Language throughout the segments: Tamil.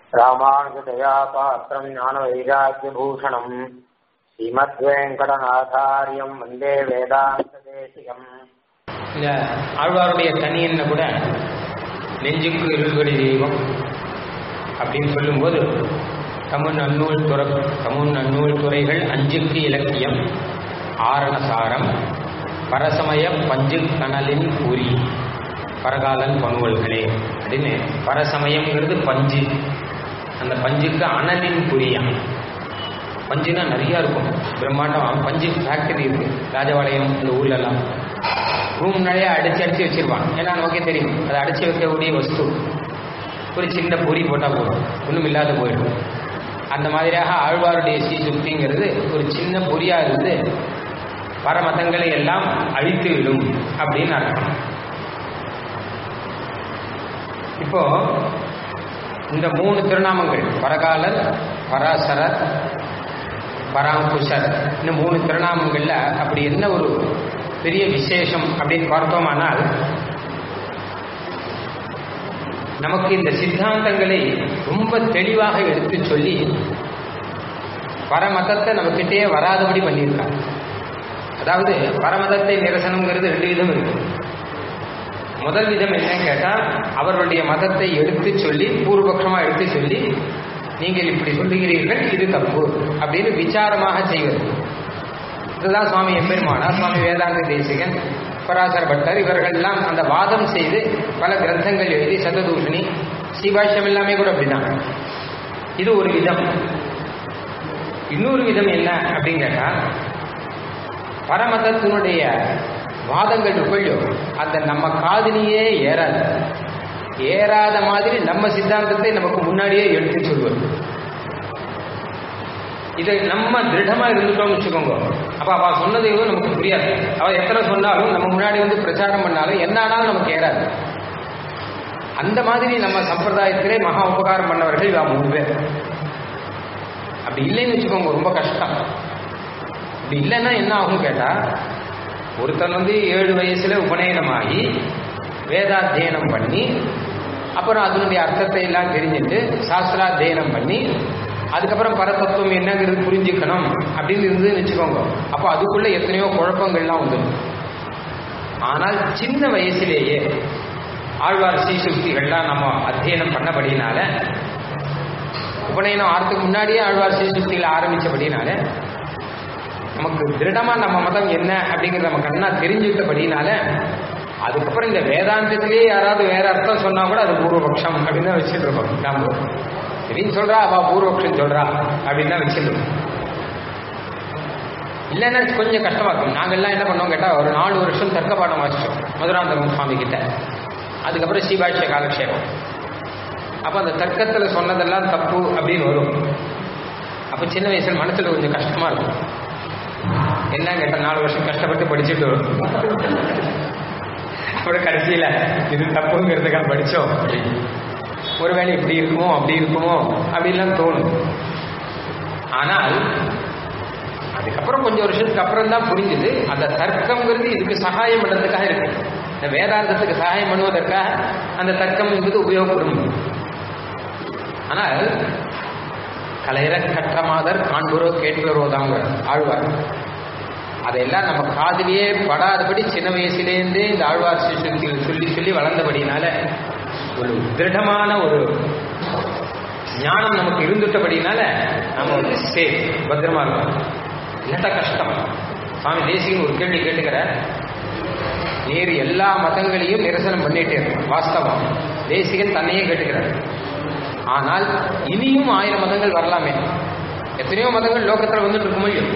ராமானுஜதயா பாத்திரம் ஞானவைராக்கியபூஷணம் ஸ்ரீமத்வேங்கடநாதாரியம் வந்தே வேதாந்ததேசிகம் இந்த ஆழ்வாருடைய தனியன்ன கூட நெஞ்சுக்கு இருள்வழி தெய்வம் அப்படின்னு சொல்லும்போது தமிழ் நன்னூல் துறை தமிழ் நன்னூல் துறைகள் அஞ்சுக்கு இலக்கியம் ஆரணசாரம் பரசமய பஞ்சு கனலின் பூரி பரகாலன் பணுவல்களே அப்படின்னு பரசமயம்ங்கிறது பஞ்சு அந்த பஞ்சுக்கு அனலின் புரியாம் பஞ்சுனா நிறைய இருக்கும் பிரம்மாண்டம் பஞ்சு ஃபேக்டரி இருக்கு ராஜபாளையம் இந்த ஊர்லலாம் ரூம் நிறைய அடிச்சு அடிச்சு வச்சிருவான் ஏன்னா நமக்கே தெரியும் அதை அடிச்சு வைக்கக்கூடிய வஸ்து ஒரு சின்ன பொறி போட்டால் போதும் ஒன்றும் இல்லாத போயிடும் அந்த மாதிரியாக ஆழ்வாருடைய ஸ்ரீ சுக்திங்கிறது ஒரு சின்ன பொறியா இருந்து பரமதங்களை எல்லாம் அழித்து விடும் அப்படின்னு அர்த்தம் இப்போ இந்த மூணு திருநாமங்கள் பரகாலர் பராசரர் பராங்குஷர் இந்த மூணு திருநாமங்கள்ல அப்படி என்ன ஒரு பெரிய விசேஷம் அப்படின்னு பார்த்தோமானால் நமக்கு இந்த சித்தாந்தங்களை ரொம்ப தெளிவாக எடுத்து சொல்லி பரமதத்தை நம்மக்கிட்டே வராதபடி பண்ணியிருக்காங்க அதாவது பரமதத்தை நிரசனம்ங்கிறது ரெண்டு விதம் இருக்கு முதல் விதம் என்னன்னு கேட்டா அவர்களுடைய மதத்தை எடுத்து சொல்லி பூர்வபக்ஷமா எடுத்து சொல்லி நீங்கள் இப்படி சொல்லுகிறீர்கள் இது தப்பு அப்படின்னு விசாரமாக செய்வது இதுதான் சுவாமி எம்பெருமானார் சுவாமி வேதாந்த தேசிகன் பராசர பட்டர் இவர்கள்லாம் அந்த வாதம் செய்து பல கிரந்தங்கள் எழுதி சததூஷணி ஸ்ரீபாஷ்யம் எல்லாமே கூட அப்படிதான் இது ஒரு விதம் இன்னொரு விதம் என்ன அப்படின்னு கேட்டா பரமதத்தினுடைய வாதங்கள் இருக்குள்ளோ அந்த நம்ம காதலியே ஏறாது ஏறாத மாதிரி நம்ம சித்தாந்தத்தை நமக்கு முன்னாடியே எடுத்து சொல்வது இதை நம்ம திருடமா இருந்துட்டோம்னு வச்சுக்கோங்க அப்ப அவ சொன்னது எதுவும் நமக்கு புரியாது அவ எத்தனை சொன்னாலும் நம்ம முன்னாடி வந்து பிரச்சாரம் பண்ணாலும் என்ன ஆனாலும் நமக்கு ஏறாது அந்த மாதிரி நம்ம சம்பிரதாயத்திலே மகா உபகாரம் பண்ணவர்கள் இவா மூணு பேர் அப்படி இல்லைன்னு வச்சுக்கோங்க ரொம்ப கஷ்டம் அப்படி இல்லைன்னா என்ன ஆகும் கேட்டா ஒருத்தன் வந்து ஏழு வயசுல உபநயனமாகி வேதாத்தியனம் பண்ணி அப்புறம் அதனுடைய அர்த்தத்தை எல்லாம் தெரிஞ்சுட்டு சாஸ்திராத்தியனம் பண்ணி அதுக்கப்புறம் பரதத்துவம் என்னங்கிறது புரிஞ்சுக்கணும் அப்படின்னு இருந்து வச்சுக்கோங்க அப்போ அதுக்குள்ள எத்தனையோ குழப்பங்கள்லாம் உண்டு ஆனால் சின்ன வயசுலேயே ஆழ்வார் ஸ்ரீசுக்திகள்லாம் நம்ம அத்தியனம் பண்ணபடினால உபநயனம் ஆறதுக்கு முன்னாடியே ஆழ்வார் ஸ்ரீசுக்திகளை ஆரம்பிச்சபடினால நமக்கு திருடமா நம்ம மதம் என்ன அப்படிங்கிறத நம்ம கண்ணா தெரிஞ்சுக்கிட்டபடினால அதுக்கப்புறம் இந்த வேதாந்தத்திலேயே யாராவது வேற அர்த்தம் சொன்னா கூட அது பூர்வபக்ஷம் அப்படின்னு தான் வச்சுட்டு இருக்கோம் நாம சரின்னு சொல்றா அவ பூர்வபக்ஷம் சொல்றா அப்படின்னு தான் வச்சுட்டு இருக்கோம் இல்லைன்னா கொஞ்சம் கஷ்டமா இருக்கும் நாங்கெல்லாம் என்ன பண்ணோம் கேட்டா ஒரு நாலு வருஷம் தர்க்க பாடம் வாசிச்சோம் மதுராந்தகம் சுவாமி கிட்ட அதுக்கப்புறம் ஸ்ரீபாட்சிய காலக்ஷேபம் அப்ப அந்த தர்க்கத்துல சொன்னதெல்லாம் தப்பு அப்படின்னு வரும் அப்ப சின்ன வயசுல மனசுல கொஞ்சம் கஷ்டமா இருக்கும் என்ன கேட்ட நாலு வருஷம் கஷ்டப்பட்டு படிச்சுட்டு வரும் அப்புறம் கடைசியில இது தப்புங்கிறதுக்காக படிச்சோம் ஒருவேளை இப்படி இருக்குமோ அப்படி இருக்குமோ அப்படின்லாம் தோணும் ஆனால் அதுக்கப்புறம் கொஞ்சம் வருஷத்துக்கு அப்புறம் தான் புரிஞ்சுது அந்த தர்க்கம்ங்கிறது இதுக்கு சகாயம் பண்ணுறதுக்காக இருக்கு இந்த வேதாந்தத்துக்கு சகாயம் பண்ணுவதற்காக அந்த தர்க்கம் என்பது உபயோகப்படும் ஆனால் கலையிற கற்ற மாதர் காண்புரோ கேட்பரோ தாங்க ஆழ்வார் அதையெல்லாம் நம்ம காதலியே படாதபடி சின்ன வயசுலேருந்தே இந்த ஆழ்வார் சிசுக்திகள் சொல்லி சொல்லி வளர்ந்தபடினால ஒரு திருடமான ஒரு ஞானம் நமக்கு இருந்துட்டபடினால நம்ம வந்து சேஃப் பத்திரமா இருக்கும் இல்லாட்டா கஷ்டம் சுவாமி தேசிகன் ஒரு கேள்வி கேட்டுக்கிற நீர் எல்லா மதங்களையும் நிரசனம் பண்ணிட்டே இருக்கும் வாஸ்தவம் தேசிகன் தன்னையே கேட்டுக்கிறார் ஆனால் இனியும் ஆயிரம் மதங்கள் வரலாமே எத்தனையோ மதங்கள் லோகத்தில் வந்துட்டு இருக்கும் இல்லையோ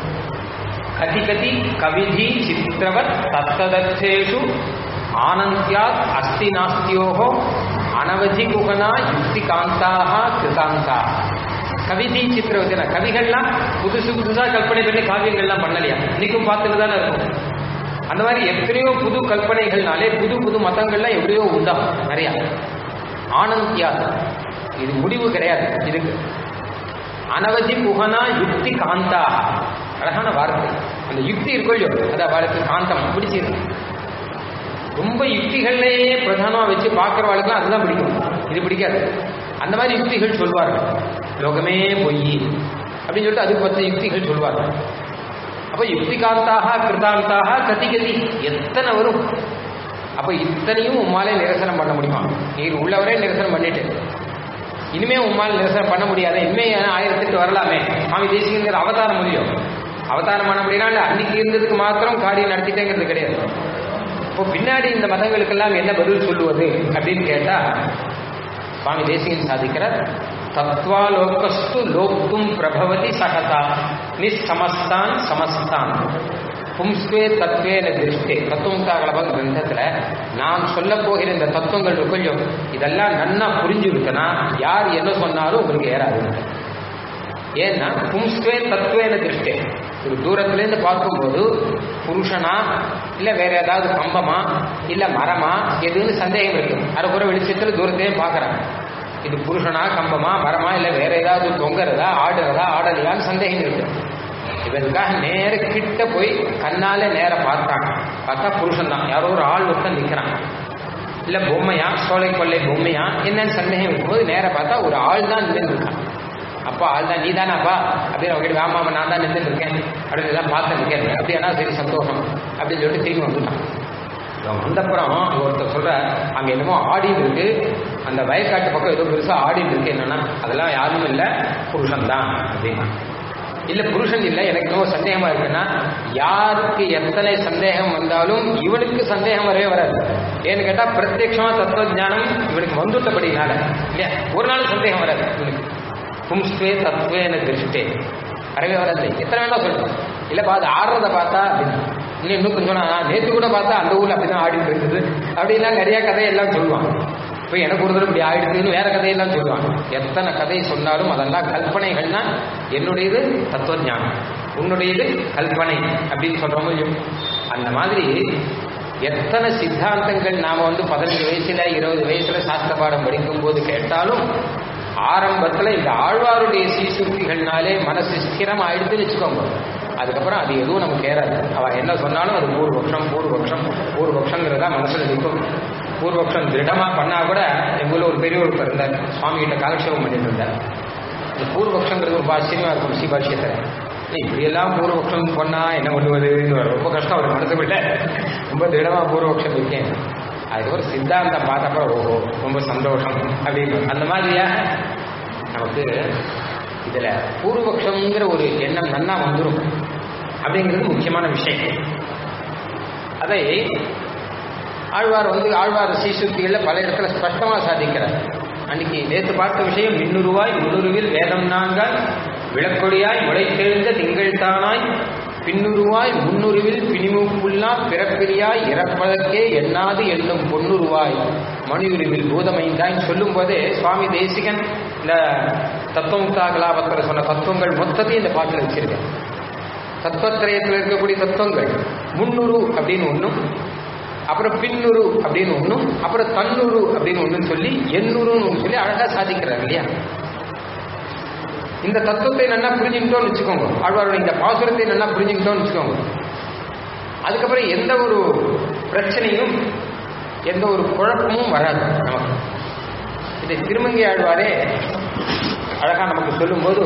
கதி கதி கவிதி சித்திரவத் தத்ததத்தேஷு ஆனந்தியாத் அஸ்தி நாஸ்தியோகோ அனவதி குகனா யுக்தி காந்தாக கிருதாந்தா கவிதி சித்திரவத்தின கவிகள்லாம் புதுசு புதுசா கற்பனை பண்ணி காவியங்கள்லாம் பண்ணலையா இன்னைக்கும் பார்த்துட்டு தானே இருக்கும் அந்த மாதிரி எத்தனையோ புது கற்பனைகள்னாலே புது புது மதங்கள்லாம் எப்படியோ உண்டாகும் நிறையா ஆனந்தியாத் இது முடிவு கிடையாது இதுக்கு அனவதி புகனா யுக்தி காந்தா அழகான வார்த்தை அந்த யுக்தி இருக்கோ இல்லையோ அது அவளுக்கு காந்தம் பிடிச்சிருக்கு ரொம்ப யுக்திகள்லேயே பிரதானமா வச்சு பார்க்குறவாளுக்குலாம் அதுதான் பிடிக்கும் இது பிடிக்காது அந்த மாதிரி யுக்திகள் சொல்வார்கள் லோகமே பொய் அப்படின்னு சொல்லிட்டு அதுக்கு பத்து யுக்திகள் சொல்வார்கள் அப்ப யுக்திகாந்தாக கிருதாந்தாக கதி கதி எத்தனை வரும் அப்ப இத்தனையும் உம்மாலே நிரசனம் பண்ண முடியுமா நீர் உள்ளவரே நிரசனம் பண்ணிட்டு இனிமே உம்மால் நிரசனம் பண்ண முடியாது இனிமே ஆயிரத்துக்கு வரலாமே சுவாமி தேசிகங்கிற அவதாரம் முடியும் அவதாரம் பண்ண முடியாது அன்னைக்கு இருந்ததுக்கு மாத்திரம் காரியம் நடத்திட்டேங்கிறது கிடையாது இப்போ பின்னாடி இந்த மதங்களுக்கெல்லாம் என்ன பதில் சொல்லுவது அப்படின்னு கேட்டா சுவாமி தேசிகன் சாதிக்கிறார் தத்வாலோகஸ்து லோக்தும் பிரபவதி சகதா நிசமஸ்தான் சமஸ்தான் பும்ஸ்வே தத்வேன திருஷ்டே தத்துவமுக்தாகலப கிரந்தத்துல நான் சொல்ல போகிற இந்த தத்துவங்கள் கொஞ்சம் இதெல்லாம் நன்னா புரிஞ்சுருக்குன்னா யார் என்ன சொன்னாலும் உங்களுக்கு ஏறாது ஏன்னா பும்ஸ்வே தத்துவேன திருஷ்டே ஒரு தூரத்திலேருந்து பார்க்கும்போது புருஷனா இல்ல வேற ஏதாவது கம்பமா இல்ல மரமா எதுன்னு சந்தேகம் இருக்கு அரைக்குற வெளிச்சத்துல தூரத்தையே பாக்குறாங்க இது புருஷனா கம்பமா மரமா இல்ல வேற ஏதாவது தொங்குறதா ஆடுறதா ஆடலையான்னு சந்தேகம் இருக்கு இவருக்காக நேர கிட்ட போய் கண்ணால நேர பார்த்தாங்க பார்த்தா புருஷன் தான் யாரோ ஒரு ஆள் ஒருத்தன் நிக்கிறான் இல்ல பொம்மையா சோலை கொள்ளை பொம்மையா என்னன்னு சந்தேகம் இருக்கும்போது நேர பார்த்தா ஒரு ஆள் தான் நின்று இருக்கான் அப்பா ஆள் தான் நீ தானாப்பா அப்படின்னு அவங்க ஆமாம் நான் தான் நின்று இருக்கேன் அப்படின்னு எல்லாம் பார்த்து நிற்கிறேன் அப்படியானா சரி சந்தோஷம் அப்படின்னு சொல்லிட்டு திரும்பி வந்துட்டான் அவன் வந்தப்புறம் அங்க ஒருத்தர் சொல்ற அங்க என்னமோ ஆடின்னு இருக்கு அந்த வயக்காட்டு பக்கம் ஏதோ பெருசா ஆடின்னு இருக்கு என்னன்னா அதெல்லாம் யாரும் இல்ல புருஷன் தான் அப்படின்னா இல்ல புருஷன் இல்ல எனக்கு என்னவோ சந்தேகமா இருக்குன்னா யாருக்கு எத்தனை சந்தேகம் வந்தாலும் இவனுக்கு சந்தேகம் வரவே வராது ஏன்னு கேட்டா பிரத்யட்சமா தத்துவ ஞானம் இவனுக்கு வந்துட்டபடினால இல்லையா ஒரு நாள் சந்தேகம் வராது இவனுக்கு பும்ஸ்வே தத்துவேன திருஷ்டே வரவே வராது எத்தனை வேணா சொல்லணும் இல்லப்பா அது ஆடுறத பார்த்தா அப்படின்னு இன்னும் இன்னும் கொஞ்சம் நான் நேற்று கூட பார்த்தா அந்த ஊர்ல அப்படிதான் ஆடிட்டு இருக்குது அப்படின்லாம் நிறைய கதையெல்லாம் சொல்லுவாங்க இப்போ எனக்கு ஒரு தடவை இப்படி ஆயிடுதுன்னு வேற கதையெல்லாம் சொல்லுவாங்க எத்தனை கதை சொன்னாலும் அதெல்லாம் கல்பனைகள்னா என்னுடையது தத்துவ ஞானம் உன்னுடையது கல்பனை அப்படின்னு சொல்றோமோ அந்த மாதிரி எத்தனை சித்தாந்தங்கள் நாம வந்து பதினஞ்சு வயசுல இருபது வயசுல சாஸ்திர பாடம் படிக்கும் போது கேட்டாலும் ஆரம்பத்துல இந்த ஆழ்வாருடைய சீசுக்திகள்னாலே மனசு ஸ்திரம் ஆயிடுதுன்னு வச்சுக்கோங்க அதுக்கப்புறம் அது எதுவும் நமக்கு ஏறாது அவ என்ன சொன்னாலும் அது பூர்வபக்ஷம் பூர்வபக்ஷம் பூர்வபக்ஷங்கிறதா மனசுல நிற்கும் பூர்வபக்ஷம் திருடமா பண்ணா கூட எங்க ஒரு பெரிய ஒருத்தர் இருந்தார் சுவாமி கிட்ட காலக்ஷேபம் பண்ணிட்டு இருந்தார் இந்த பூர்வபக்ஷங்கிறது ரொம்ப ஆச்சரியமா இருக்கும் ஸ்ரீபாஷ்யத்தை இப்படியெல்லாம் பூர்வபக்ஷம் பண்ணா என்ன பண்ணுவதுன்னு ரொம்ப கஷ்டம் அவர் மனசு விட ரொம்ப திடமா பூர்வபக்ஷம் இருக்கேன் அதுக்கப்புறம் சித்தாந்தம் பார்த்தப்பறம் ஓஹோ ரொம்ப சந்தோஷம் அப்படின்னு அந்த மாதிரியா நமக்கு இதுல பூர்வபக்ஷங்கிற ஒரு எண்ணம் நன்னா வந்துடும் அப்படிங்கிறது முக்கியமான விஷயம் அதை ஆழ்வார் வந்து ஆழ்வார் சீசுத்திகள்ல பல இடத்துல ஸ்பஷ்டமா சாதிக்கிறார் அன்னைக்கு நேற்று பார்த்த விஷயம் மின்னுருவாய் முன்னுருவில் வேதம் நான்கால் விளக்கொடியாய் முளைத்தெழுந்த திங்கள் தானாய் பின்னுருவாய் முன்னுருவில் பிணிமுப்புல்லா பிறப்பிரியாய் இறப்பதற்கே எண்ணாது என்னும் பொன்னுருவாய் மணியுருவில் பூதமைந்தாய் சொல்லும் போதே சுவாமி தேசிகன் இந்த தத்துவமுக்தா கலாபத்தில் சொன்ன தத்துவங்கள் மொத்தத்தையும் இந்த பாட்டில் வச்சிருக்கேன் தத்துவத்திரயத்தில் இருக்கக்கூடிய தத்துவங்கள் முன்னுரு அப்படின்னு ஒன்றும் அப்புறம் பின்னுரு அப்படின்னு ஒன்றும் அப்புறம் தன்னுரு அப்படின்னு ஒன்றும் சொல்லி எண்ணூறுன்னு ஒன்று சொல்லி அழகா சாதிக்கிறார் இல்லையா இந்த தத்துவத்தை நல்லா புரிஞ்சுக்கிட்டோம்னு வச்சுக்கோங்க ஆழ்வாருடைய இந்த பாசுரத்தை நல்லா புரிஞ்சுக்கிட்டோம்னு வச்சுக்கோங்க அதுக்கப்புறம் எந்த ஒரு பிரச்சனையும் எந்த ஒரு குழப்பமும் வராது நமக்கு இதை திருமங்கை ஆழ்வாரே அழகா நமக்கு சொல்லும்போது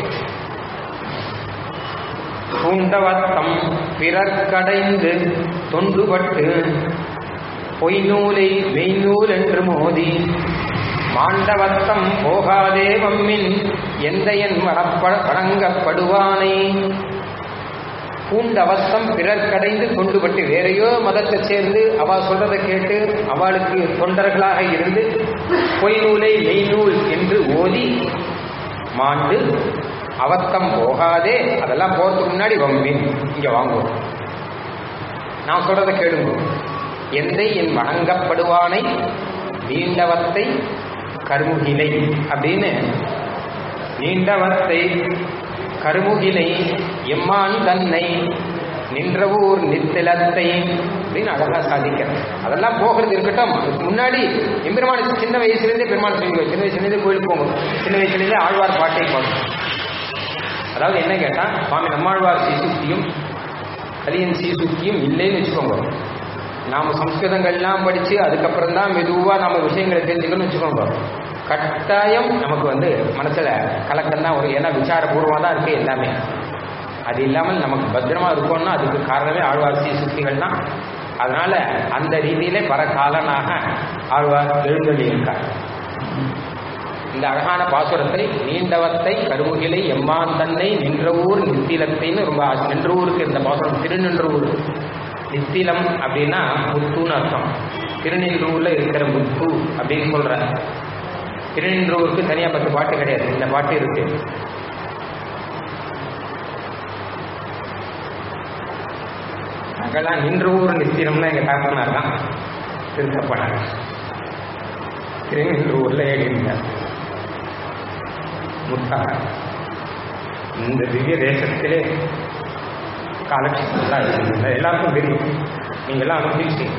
பூண்டவத்தம் பிறர்க்கடைந்து தொண்டுபட்டு பொய்நூலை மெய்நூல் என்று மோதி மாண்டவத்தம் போகாதே வம்மின் எந்த என் வடப்ப வழங்கப்படுவானை பூண்டவத்தம் பிறர் கடைந்து தொண்டுபட்டு வேறையோ மதத்தை சேர்ந்து அவ சொல்றதை கேட்டு அவளுக்கு தொண்டர்களாக இருந்து பொய்நூலை மெய்நூல் என்று ஓதி மாண்டு அவத்தம் போகாதே அதெல்லாம் போறதுக்கு முன்னாடி வம்பின் இங்க வாங்குவோம் நான் சொல்றதை கேளுங்க எந்தை என் வணங்கப்படுவானை நீண்டவத்தை கருமுகிலை அப்படின்னு நீண்டவத்தை கருமுகிலை எம்மான் தன்னை நின்றவூர் நித்திலத்தை அப்படின்னு அழகா சாதிக்கிறேன் அதெல்லாம் போகிறது இருக்கட்டும் அதுக்கு முன்னாடி எம்பெருமான் சின்ன வயசுலேருந்தே பெருமாள் சொல்லி சின்ன வயசுலேருந்தே கோயிலுக்கு போங்க சின்ன வயசுலேருந்தே ஆழ்வார் பாட்டை பாடும் அதாவது என்ன கேட்டா சுவாமி நம்மாழ்வார் சீசுக்தியும் கலியன் சீசுக்தியும் இல்லைன்னு வச்சுக்கோங்க நாம சம்ஸ்கிருதங்கள்லாம் படிச்சு அதுக்கப்புறம் தான் மெதுவா நம்ம விஷயங்களை தெரிஞ்சுக்கணும்னு வச்சுக்கோங்க கட்டாயம் நமக்கு வந்து மனசுல கலக்கம் தான் ஒரு ஏன்னா விசாரபூர்வமாக தான் இருக்கு எல்லாமே அது இல்லாமல் நமக்கு பத்திரமா இருக்கணும்னா அதுக்கு காரணமே ஆழ்வாசி சுத்திகள் தான் அதனால அந்த ரீதியிலே பரகாலனாக ஆழ்வார் எழுந்தொழி இருக்கார் இந்த அழகான பாசுரத்தை நீண்டவத்தை கருமுகிலை எம்மான் தன்னை நின்ற ஊர் நித்திலத்தைன்னு ரொம்ப ஆசை. நின்ற ஊருக்கு இந்த பாசுரம் திருநின்ற ஊர் நித்திலம் அப்படின்னா முத்துன்னு அர்த்தம் திருநின்றூர்ல இருக்கிற முத்து அப்படின்னு சொல்ற திருநின்றூருக்கு தனியா பத்து பாட்டு கிடையாது இந்த பாட்டு இருக்கு அங்கெல்லாம் நின்ற ஊர் நித்திரம்னா எங்க தாக்கனார் தான் திருத்தப்பனார் திருநின்ற ஊர்ல ஏறினார் முத்தாக இந்த திவ்ய தேசத்திலே காலட்சேபம் தான் இருந்தது எல்லாருக்கும் தெரியும் நீங்களாம் அனுப்பிச்சிட்டீங்க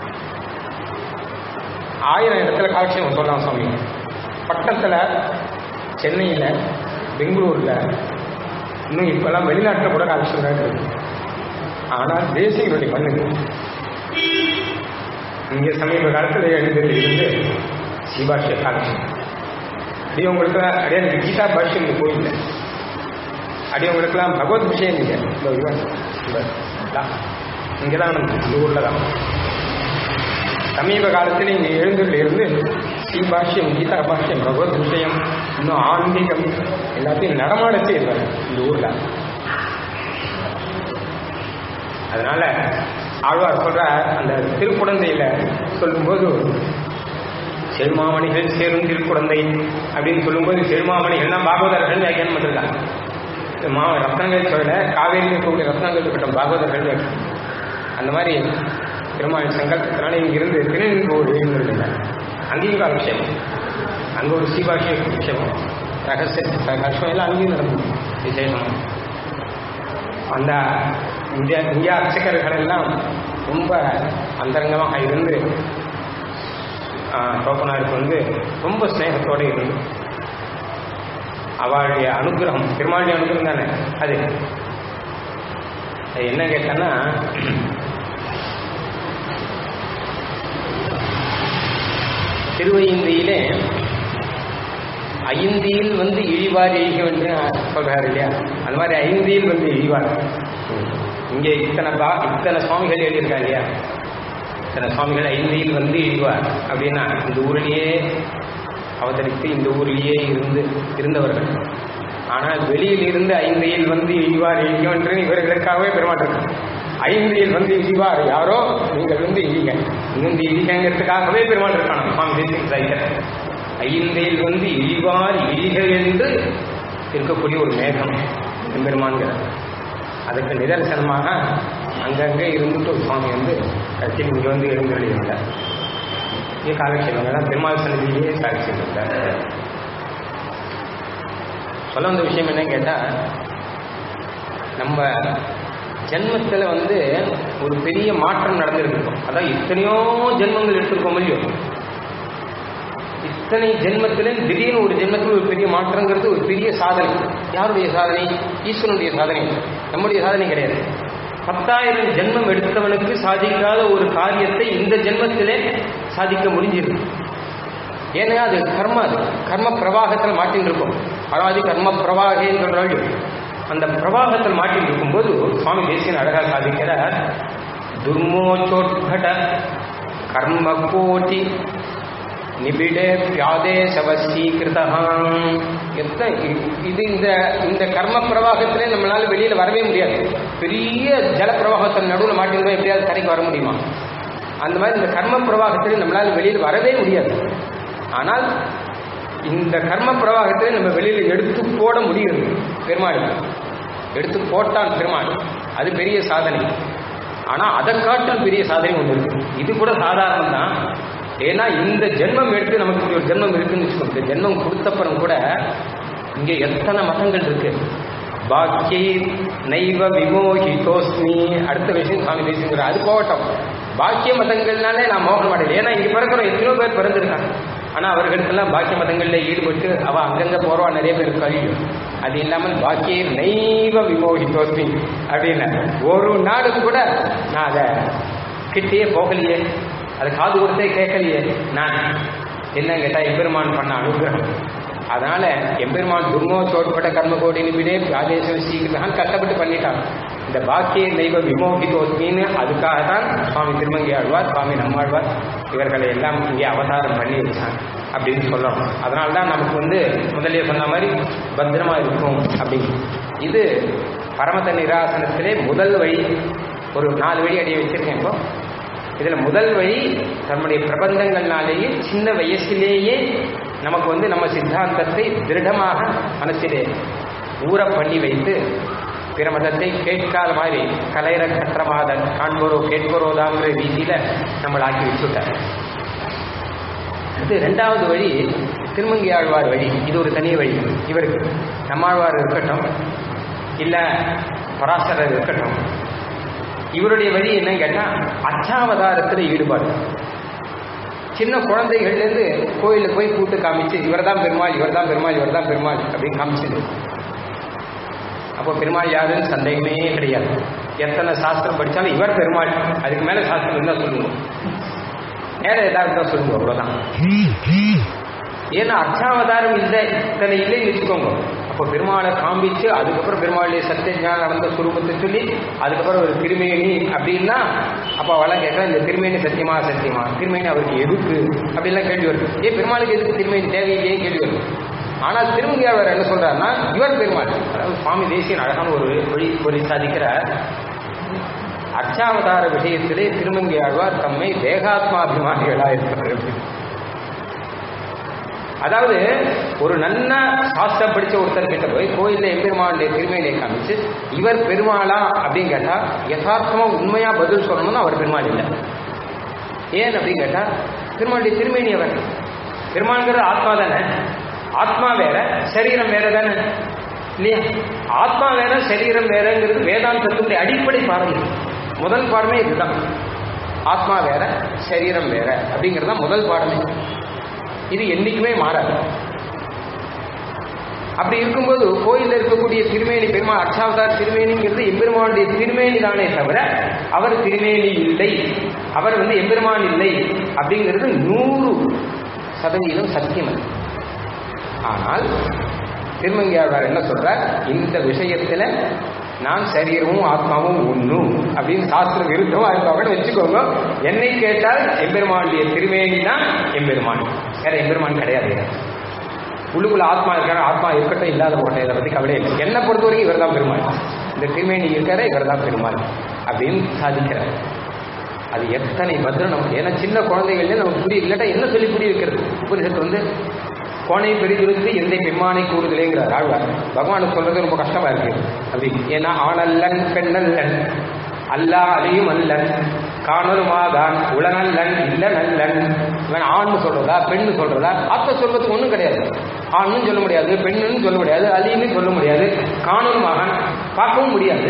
ஆயிரம் இடத்துல காலட்சேபம் சொல்லலாம் சுவாமி பட்டத்தில் சென்னையில் பெங்களூரில் இன்னும் இப்போல்லாம் வெளிநாட்டில் கூட காலட்சேபம் தான் இருக்கு ஆனால் தேசியனுடைய மண்ணு இங்கே சமீப காலத்தில் எழுந்தது இருந்து சிவாஷிய காலட்சேபம் அப்படியே உங்களுக்கு அப்படியே எனக்கு கீதா பாஷ்யம் இங்கே கோயில் அப்படியே உங்களுக்குலாம் பகவத் விஷயம் இல்லை இந்த இவன் இங்கே தான் இந்த ஊரில் தான் சமீப காலத்தில் இங்கே எழுந்துள்ள இருந்து ஸ்ரீ பாஷ்யம் கீதா பாஷ்யம் பகவத் விஷயம் இன்னும் ஆன்மீகம் எல்லாத்தையும் நடமாட செய்வார் இந்த ஊரில் அதனால ஆழ்வார் சொல்ற அந்த திருக்குழந்தையில சொல்லும்போது செருமாமணிகள் சேரும் திருக்குழந்தை அப்படின்னு சொல்லும்போது செருமாமணிகள்லாம் பாகவதர்கள் வியாக்கியானம் பண்ணிருக்காங்க மா ரத்னங்கள் சொல்ல காவேரியில் இருக்கக்கூடிய ரத்னங்கள் இருக்கட்டும் பாகவதர்கள் வியாக்கியானம் அந்த மாதிரி பெருமாள் சங்கல்பத்தினால இங்கிருந்து திருநெல்வேலூர் எழுந்திருந்தார் அங்கேயும் காலக்ஷேபம் அங்கே ஒரு சீபாஷிய விஷயம் ரகசிய கஷ்டம் எல்லாம் அங்கேயும் நடந்தது விசேஷமா அந்த இந்தியா இந்தியா அர்ச்சகர்கள் எல்லாம் ரொம்ப அந்தரங்கமாக இருந்து தோப்பனாருக்கு வந்து ரொம்ப ஸ்நேகத்தோடு இருந்து அவளுடைய அனுகிரகம் பெருமாளுடைய அனுகிரகம் தானே அது அது என்ன கேட்டேன்னா திருவையிந்தியிலே ஐந்தியில் வந்து இழிவார் எழிக என்று சொல்றாரு இல்லையா அந்த மாதிரி ஐந்தியில் வந்து இழிவார் இங்கே இத்தனை பா இத்தனை சுவாமிகள் எழுதியிருக்காங்க இல்லையா இத்தனை சுவாமிகள் ஐந்தியில் வந்து இழிவார் அப்படின்னா இந்த ஊரிலேயே அவதரித்து இந்த ஊரிலேயே இருந்து இருந்தவர்கள் ஆனால் வெளியில் இருந்து ஐந்தையில் வந்து இழிவார் இழியும் என்று இவர்களுக்காகவே பெருமாட்டிருக்காங்க ஐந்தையில் வந்து இழிவார் யாரோ நீங்கள் வந்து இழிங்க இந்த இழிகங்கிறதுக்காகவே பெருமாள் இருக்கான சுவாமி தேசிக சாய்க்கர் ஐந்தையில் வந்து இழிவார் இழிக என்று இருக்கக்கூடிய ஒரு மேகம் பெருமான்கிற அதுக்கு நிதர்சனமாக அங்கங்கே இருந்துட்டு ஒரு சுவாமி வந்து கட்சியில் இங்கே வந்து எழுந்துள்ளார் இங்கே காலட்சேபங்கள்லாம் பெருமாள் சன்னதியிலேயே காலட்சேபம் சொல்ல வந்த விஷயம் என்னன்னு கேட்டால் நம்ம ஜென்மத்தில் வந்து ஒரு பெரிய மாற்றம் நடந்திருக்கும் அதான் இத்தனையோ ஜென்மங்கள் எடுத்திருக்கோம் இல்லையோ இத்தனை ஜென்மத்திலே திடீர்னு ஒரு ஜென்மத்தில் ஒரு பெரிய மாற்றங்கிறது ஒரு பெரிய சாதனை யாருடைய சாதனை ஈஸ்வரனுடைய சாதனை நம்முடைய சாதனை கிடையாது பத்தாயிரம் ஜென்மம் எடுத்தவனுக்கு சாதிக்காத ஒரு காரியத்தை இந்த ஜென்மத்திலே சாதிக்க முடிஞ்சிருக்கு ஏன்னா அது கர்ம அது கர்ம பிரவாகத்தில் மாட்டின்னு இருக்கும் அதாவது கர்ம பிரவாகேன்னு சொல்றாங்க அந்த பிரவாகத்தில் மாட்டின்னு இருக்கும்போது சுவாமி தேசியன் அழகா சாதிக்கிறார் துர்மோச்சோட்கட கர்ம கோட்டி நிபிடே வியாதே சவசீகிருதம் எத்தனை இது இந்த இந்த கர்ம பிரவாகத்திலே நம்மளால வெளியில வரவே முடியாது பெரிய ஜல பிரவாகத்தின் நடுவில் மாட்டிருந்தோம் எப்படியாவது கரைக்கு வர முடியுமா அந்த மாதிரி இந்த கர்ம பிரவாகத்திலே நம்மளால வெளியில் வரவே முடியாது ஆனால் இந்த கர்ம பிரவாகத்தை நம்ம வெளியில எடுத்து போட முடியுது பெருமாள் எடுத்து போட்டான் பெருமாள் அது பெரிய சாதனை ஆனா அதை காட்டும் பெரிய சாதனை ஒன்று இருக்கு இது கூட சாதாரணம் தான் ஏன்னா இந்த ஜென்மம் எடுத்து நமக்கு இப்படி ஒரு ஜென்மம் இருக்குன்னு வச்சுக்கோங்க இந்த ஜென்மம் கொடுத்தப்புறம் கூட இங்க எத்தனை மதங்கள் இருக்கு பாக்கியை நைவ விமோகிதோஸ்மி அடுத்த விஷயம் சுவாமி பேசுங்கிற அது போகட்டும் பாக்கிய மதங்கள்னாலே நான் மோகம் அடையல ஏன்னா இங்க பிறக்கிறோம் எத்தனையோ பேர் பிறந்திருக்காங்க ஆனா அவர்களுக்கெல்லாம் பாக்கிய மதங்கள்ல ஈடுபட்டு அவ அங்கங்க போறவா நிறைய பேர் கழியும் அது இல்லாமல் பாக்கிய நைவ விமோகிதோஸ்மி அப்படின்னு ஒரு நாடு கூட நான் அதை கிட்டேயே போகலையே அது காது கொடுத்தே கேட்கலையே நான் என்ன கேட்டா எம்பெருமான் பண்ண அனுகிரகம் அதனால எம்பெருமான் துர்மோ சோட்பட்ட கர்ம கோடி நிமிடே ஆதேசம் சீக்கிரம் கஷ்டப்பட்டு பண்ணிட்டான் இந்த பாக்கிய தெய்வ விமோகிதோத்மின்னு அதுக்காக தான் சுவாமி திருமங்கி ஆழ்வார் சுவாமி நம்மாழ்வார் இவர்களை எல்லாம் இங்கே அவதாரம் பண்ணி வச்சாங்க அப்படின்னு சொல்லணும் அதனால தான் நமக்கு வந்து முதலே சொன்ன மாதிரி பத்திரமா இருக்கும் அப்படின்னு இது பரமத நிராசனத்திலே முதல் வழி ஒரு நாலு வழி அடியை வச்சிருக்கேன் இப்போ இதுல முதல் வழி தன்னுடைய பிரபந்தங்கள்னாலேயே சின்ன வயசிலேயே நமக்கு வந்து நம்ம சித்தாந்தத்தை திருடமாக மனசிலே ஊற பண்ணி வைத்து பிற மதத்தை கேட்காத மாதிரி கலைர கற்றமாத காண்போரோ கேட்போரோதாங்கிற ரீதியில நம்மளை ஆக்கி வச்சுட்டார் இது ரெண்டாவது வழி திருமங்கி ஆழ்வார் வழி இது ஒரு தனி வழி இவருக்கு நம்மாழ்வார் இருக்கட்டும் இல்ல பராசரர் இருக்கட்டும் இவருடைய வழி என்னன்னு கேட்டா அச்சாவதாரத்துல ஈடுபாடு சின்ன குழந்தைகள்ல இருந்து கோயிலுக்கு போய் கூட்டு காமிச்சு இவர் தான் பெருமாள் இவர் தான் பெருமாள் இவர் தான் பெருமாள் அப்படின்னு காமிச்சுது அப்போ பெருமாள் யாருன்னு சந்தேகமே கிடையாது எத்தனை சாஸ்திரம் படிச்சாலும் இவர் பெருமாள் அதுக்கு மேல சாஸ்திரம் இருந்தா சொல்லுங்க வேற ஏதாவது தான் சொல்லுங்க அவ்வளவுதான் ஏன்னா அர்ச்சாவதாரம் இல்லை இத்தனை இல்லைன்னு வச்சுக்கோங்க அப்போ பெருமாளை காமிச்சு அதுக்கப்புறம் பெருமாளுடைய சத்திய ஞானம் நடந்த சுரூபத்தை சொல்லி அதுக்கப்புறம் ஒரு திருமேனி அப்படின்னா அப்போ அவெல்லாம் கேட்கலாம் இந்த திருமேனி சத்தியமா சத்தியமா திருமேனி அவருக்கு எதுக்கு அப்படின்லாம் கேள்வி வருது ஏன் பெருமாளுக்கு எதுக்கு திருமேனி தேவையில்லையே கேள்வி வருது ஆனால் திருமங்கியாளர் என்ன சொல்றாருன்னா இவர் பெருமாள் அதாவது சுவாமி தேசியன் அழகான ஒரு வழி ஒரு சாதிக்கிற அர்ச்சாவதார விஷயத்திலே திருமங்கை ஆழ்வார் தம்மை தேகாத்மாபிமானிகளா இருக்கிறார் அதாவது ஒரு நல்ல சாஸ்திரம் படிச்ச ஒருத்தர் கிட்ட போய் கோயில்ல எம்பெருமானுடைய திருமேனியை காமிச்சு இவர் பெருமாளா அப்படின்னு கேட்டா யதார்த்தமா உண்மையா பதில் சொல்லணும்னா அவர் பெருமாள் இல்லை ஏன் அப்படின்னு கேட்டா பெருமாளுடைய திருமேனி அவர் பெருமாள்ங்கிறது ஆத்மா தானே ஆத்மா வேற சரீரம் வேற தானே இல்லையா ஆத்மா வேற சரீரம் வேறங்கிறது வேதாந்தத்துடைய அடிப்படை பாடம் முதல் பாடமே இதுதான் ஆத்மா வேற சரீரம் வேற அப்படிங்கிறது தான் முதல் பாடமே இது என்னைக்குமே மாறாது அப்படி இருக்கும்போது கோயிலில் இருக்கக்கூடிய திருமேனி பெருமாள் அர்ச்சாவதார் திருமேனிங்கிறது எம்பெருமானுடைய திருமேனி தானே தவிர அவர் திருமேனி இல்லை அவர் வந்து எம்பெருமான் இல்லை அப்படிங்கிறது நூறு சதவீதம் சத்தியம் அது ஆனால் திருமங்கியாழ்வார் என்ன சொல்றார் இந்த விஷயத்துல நான் சரீரமும் ஆத்மாவும் ஒண்ணு அப்படின்னு சாஸ்திர விருத்தமா இருப்பாங்க வச்சுக்கோங்க என்னை கேட்டால் எம்பெருமானுடைய திருமேனி தான் எம்பெருமான் வேற எம்பெருமான் கிடையாது உள்ளுக்குள்ள ஆத்மா இருக்காரு ஆத்மா இருக்கட்டும் இல்லாத போட்டேன் இதை பத்தி கவலை இல்லை என்னை பொறுத்த வரைக்கும் இவர் தான் பெருமாள் இந்த திருமேனி இருக்கார இவர் தான் பெருமாள் அப்படின்னு சாதிக்கிறார் அது எத்தனை பத்திரம் நமக்கு ஏன்னா சின்ன குழந்தைகள்ல நமக்கு புரிய இல்லாட்டா என்ன சொல்லி புரிய வைக்கிறது உபனிஷத்து வந்து கோணை பெரிதிருந்து எந்தை பெம்மானை கூடுதலேங்கிறார் ஆழ்வார் பகவானுக்கு சொல்றது ரொம்ப கஷ்டமா இருக்கு அப்படி ஏன்னா ஆணல்லன் பெண்ணல்லன் அல்லா அழியும் அல்லன் காணலுமாதான் உளநல்லன் இல்ல நல்லன் இவன் ஆண்னு சொல்றதா பெண்ணு சொல்றதா ஆத்ம சொல்றதுக்கு ஒண்ணும் கிடையாது ஆண்ணும் சொல்ல முடியாது பெண்ணுன்னு சொல்ல முடியாது அழியுன்னு சொல்ல முடியாது காணலும் மகன் பார்க்கவும் முடியாது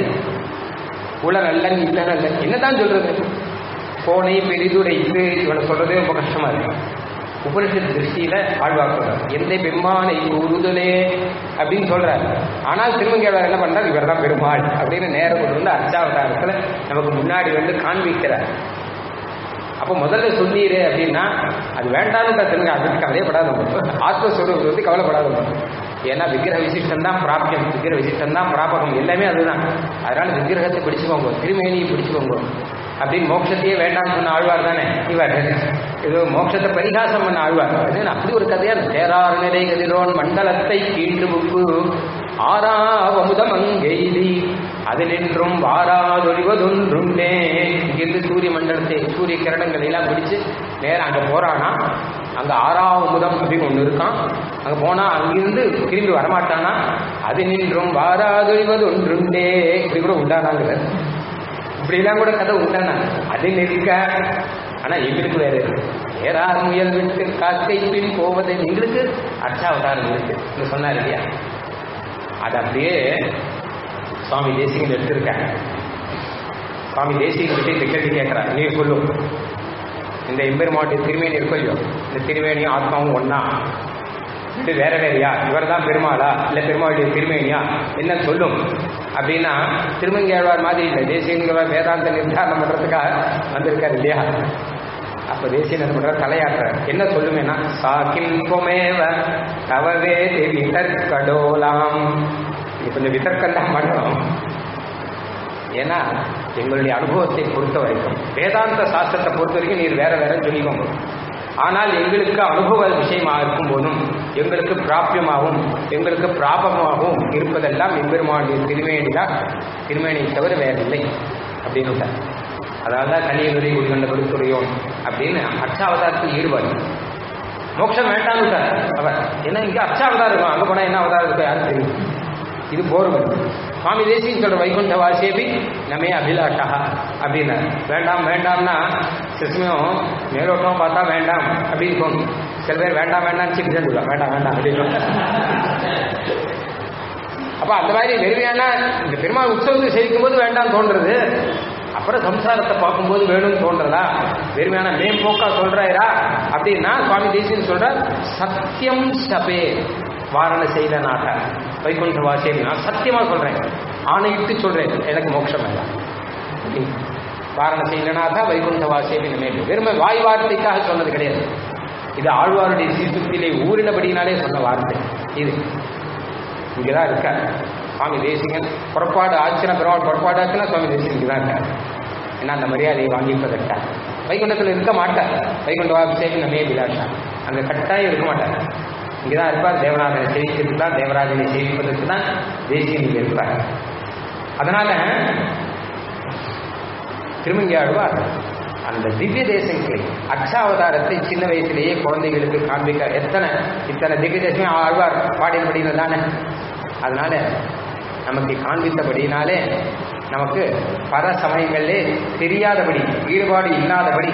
உளநல்லன் இல்ல நல்லன் என்னதான் சொல்றது கோணை பெரிதுடைத்து இவனை சொல்றதே ரொம்ப கஷ்டமா இருக்கு உபனிஷத் திருஷ்டியில ஆழ்வார் சொல்றார் எந்த பெருமானை கூறுதலே அப்படின்னு சொல்றார் ஆனால் திருமங்கேவர் என்ன பண்றார் இவர் தான் பெருமாள் அப்படின்னு நேரம் கொண்டு வந்து அர்ச்சாவதாரத்துல நமக்கு முன்னாடி வந்து காண்பிக்கிறார் அப்போ முதல்ல சொன்னீரே அப்படின்னா அது வேண்டாம்னு திரும்ப அதுக்கு கவலையப்படாத ஆத்மஸ்வரூபத்தை வந்து கவலைப்படாத ஏன்னா விக்கிரக விசிஷ்டம் தான் பிராப்தியம் விக்கிரக விசிஷ்டம் தான் பிராபகம் எல்லாமே அதுதான் அதனால விக்கிரகத்தை பிடிச்சுக்கோங்க திருமேனியை பிடிச்சுக்கோங்க அப்படின்னு மோட்சத்தையே வேண்டாம் சொன்ன ஆழ்வார் தானே இவர் இது மோட்சத்தை பரிகாசம் பண்ண ஆழ்வார் அது அப்படி ஒரு கதையா தேரார் நிறை கதிரோன் மண்டலத்தை கீண்டு புக்கு ஆறாவமுதம் அங்கெய்தி அதிலென்றும் வாராதொழிவதொன்றுண்டே இங்கிருந்து சூரிய மண்டலத்தை சூரிய கிரணங்களை எல்லாம் பிடிச்சு நேரம் அங்க போறானா அங்க ஆறாவமுதம் அப்படின்னு ஒண்ணு இருக்கான் அங்க போனா அங்கிருந்து திரும்பி வரமாட்டானா அது நின்றும் வாராதொழிவதொன்றுண்டே இப்படி கூட உண்டானாங்கிற இப்படிலாம் கூட கதை உண்டானா அது நிற்க ஆனா எங்களுக்கு வேற இருக்கு ஏறார் முயல் விட்டு காக்கை பின் போவது எங்களுக்கு அர்ச்சாவதாரம் இருக்கு இங்க சொன்னார் இல்லையா அது அப்படியே சுவாமி தேசிகன் எடுத்திருக்காங்க சுவாமி தேசிகன் கிட்ட இந்த கேள்வி கேட்கிறார் நீ சொல்லும் இந்த எம்பெருமாட்டு திருமேனி இருக்கோ இல்லையோ இந்த திருமேனியும் ஆத்மாவும் ஒன்னா இது வேற வேறையா இவர் தான் பெருமாளா இல்ல பெருமாளுடைய திருமேனியா என்ன சொல்லும் அப்படின்னா திருமங்கேழ்வார் மாதிரி இல்லை தேசியங்கிற வேதாந்த நிர்தாரணம் பண்றதுக்காக வந்திருக்காரு இல்லையா அப்ப தேசிய என்ன பண்ற தலையாட்டுற என்ன சொல்லுமேனா சாக்கில் பொமேவ தவவே விதற்கடோலாம் இது கொஞ்சம் விதர்க்கம் தான் பண்ணணும் ஏன்னா எங்களுடைய அனுபவத்தை பொறுத்த வரைக்கும் வேதாந்த சாஸ்திரத்தை பொறுத்த வரைக்கும் நீர் வேற வேற சொல்லிக்கோங்க ஆனால் எங்களுக்கு அனுபவ விஷயமாக இருக்கும் போதும் எங்களுக்கு பிராபியமாகவும் எங்களுக்கு பிராபமாகவும் இருப்பதெல்லாம் எம்பெருமானுடைய திருமேனிதான் திருமேனியை தவிர வேறில்லை அப்படின்னு விட்டார் அதாவது தான் கலியனுரை குடிகொண்ட கருத்துறையோன் அப்படின்னு அர்ச்சாவதாரத்தில் ஈடுபாடு மோட்சம் வேண்டாம்னு விட்டார் அவர் ஏன்னா இங்க அர்ச்சாவதாரம் இருக்கும் அங்க போனா என்ன அவதாரம் இருக்கும் யாரும் தெரியும் இது போர்வல் சுவாமி தேசியம் சொல்ற வைகுண்ட வாசேபி நமே அபிலாஷா அப்படின்னா வேண்டாம் வேண்டாம்னா சில சமயம் மேலோட்டமா பார்த்தா வேண்டாம் அப்படின்னு தோணும் சில பேர் வேண்டாம் வேண்டாம் சிக்கி சொல்லுவா வேண்டாம் வேண்டாம் அப்படின்னு அப்ப அந்த மாதிரி வெறுமையான இந்த பெருமாள் உற்சவத்தை சேவிக்கும் போது வேண்டாம் தோன்றது அப்புறம் சம்சாரத்தை பார்க்கும்போது வேணும்னு தோன்றதா வெறுமையான மேம்போக்கா சொல்றாரா அப்படின்னா சுவாமி தேசியன் சொல்ற சத்தியம் சபே வாரண செய்தனாக வைகுண்ட வாசியம் நான் சத்தியமா சொல்றேன் ஆணையிட்டு சொல்றேன் எனக்கு மோட்சம் வேண்டாம் வாரண செய்தனாக வைகுண்ட வாசியம் மேல் வெறுமை வாய் வார்த்தைக்காக சொன்னது கிடையாது இது ஆழ்வாருடைய சீசுத்திலே ஊறினபடினாலே சொன்ன வார்த்தை இது இங்கதான் இருக்கார் சுவாமி தேசிகன் புறப்பாடு ஆச்சுனா பெருமாள் புறப்பாடு ஆச்சுன்னா சுவாமி தேசிகன் இங்கே தான் இருக்கார் ஏன்னா அந்த மரியாதையை வாங்கிப்பதற்காக வைகுண்டத்தில் இருக்க மாட்டார் வைகுண்ட வாபிஷேகம் நம்மே விலாஷா அங்கே கட்டாயம் இருக்க மாட்டார் இங்கே தான் இருப்பார் தேவராஜனை சேவிக்கிறதுக்கு தான் தேவராஜனை சேவிப்பதற்கு தான் தேசியன் இங்கே இருப்பார் அதனால திருமங்கி ஆழ்வார் அந்த திவ்ய தேசங்களை அக்ஷாவதாரத்தை சின்ன வயசுலேயே குழந்தைகளுக்கு காண்பிக்க எத்தனை இத்தனை திவ்ய தேசமே ஆழ்வார் பாடினபடினு தானே அதனால நமக்கு காண்பித்தபடினாலே நமக்கு பல சமயங்களிலே தெரியாதபடி ஈடுபாடு இல்லாதபடி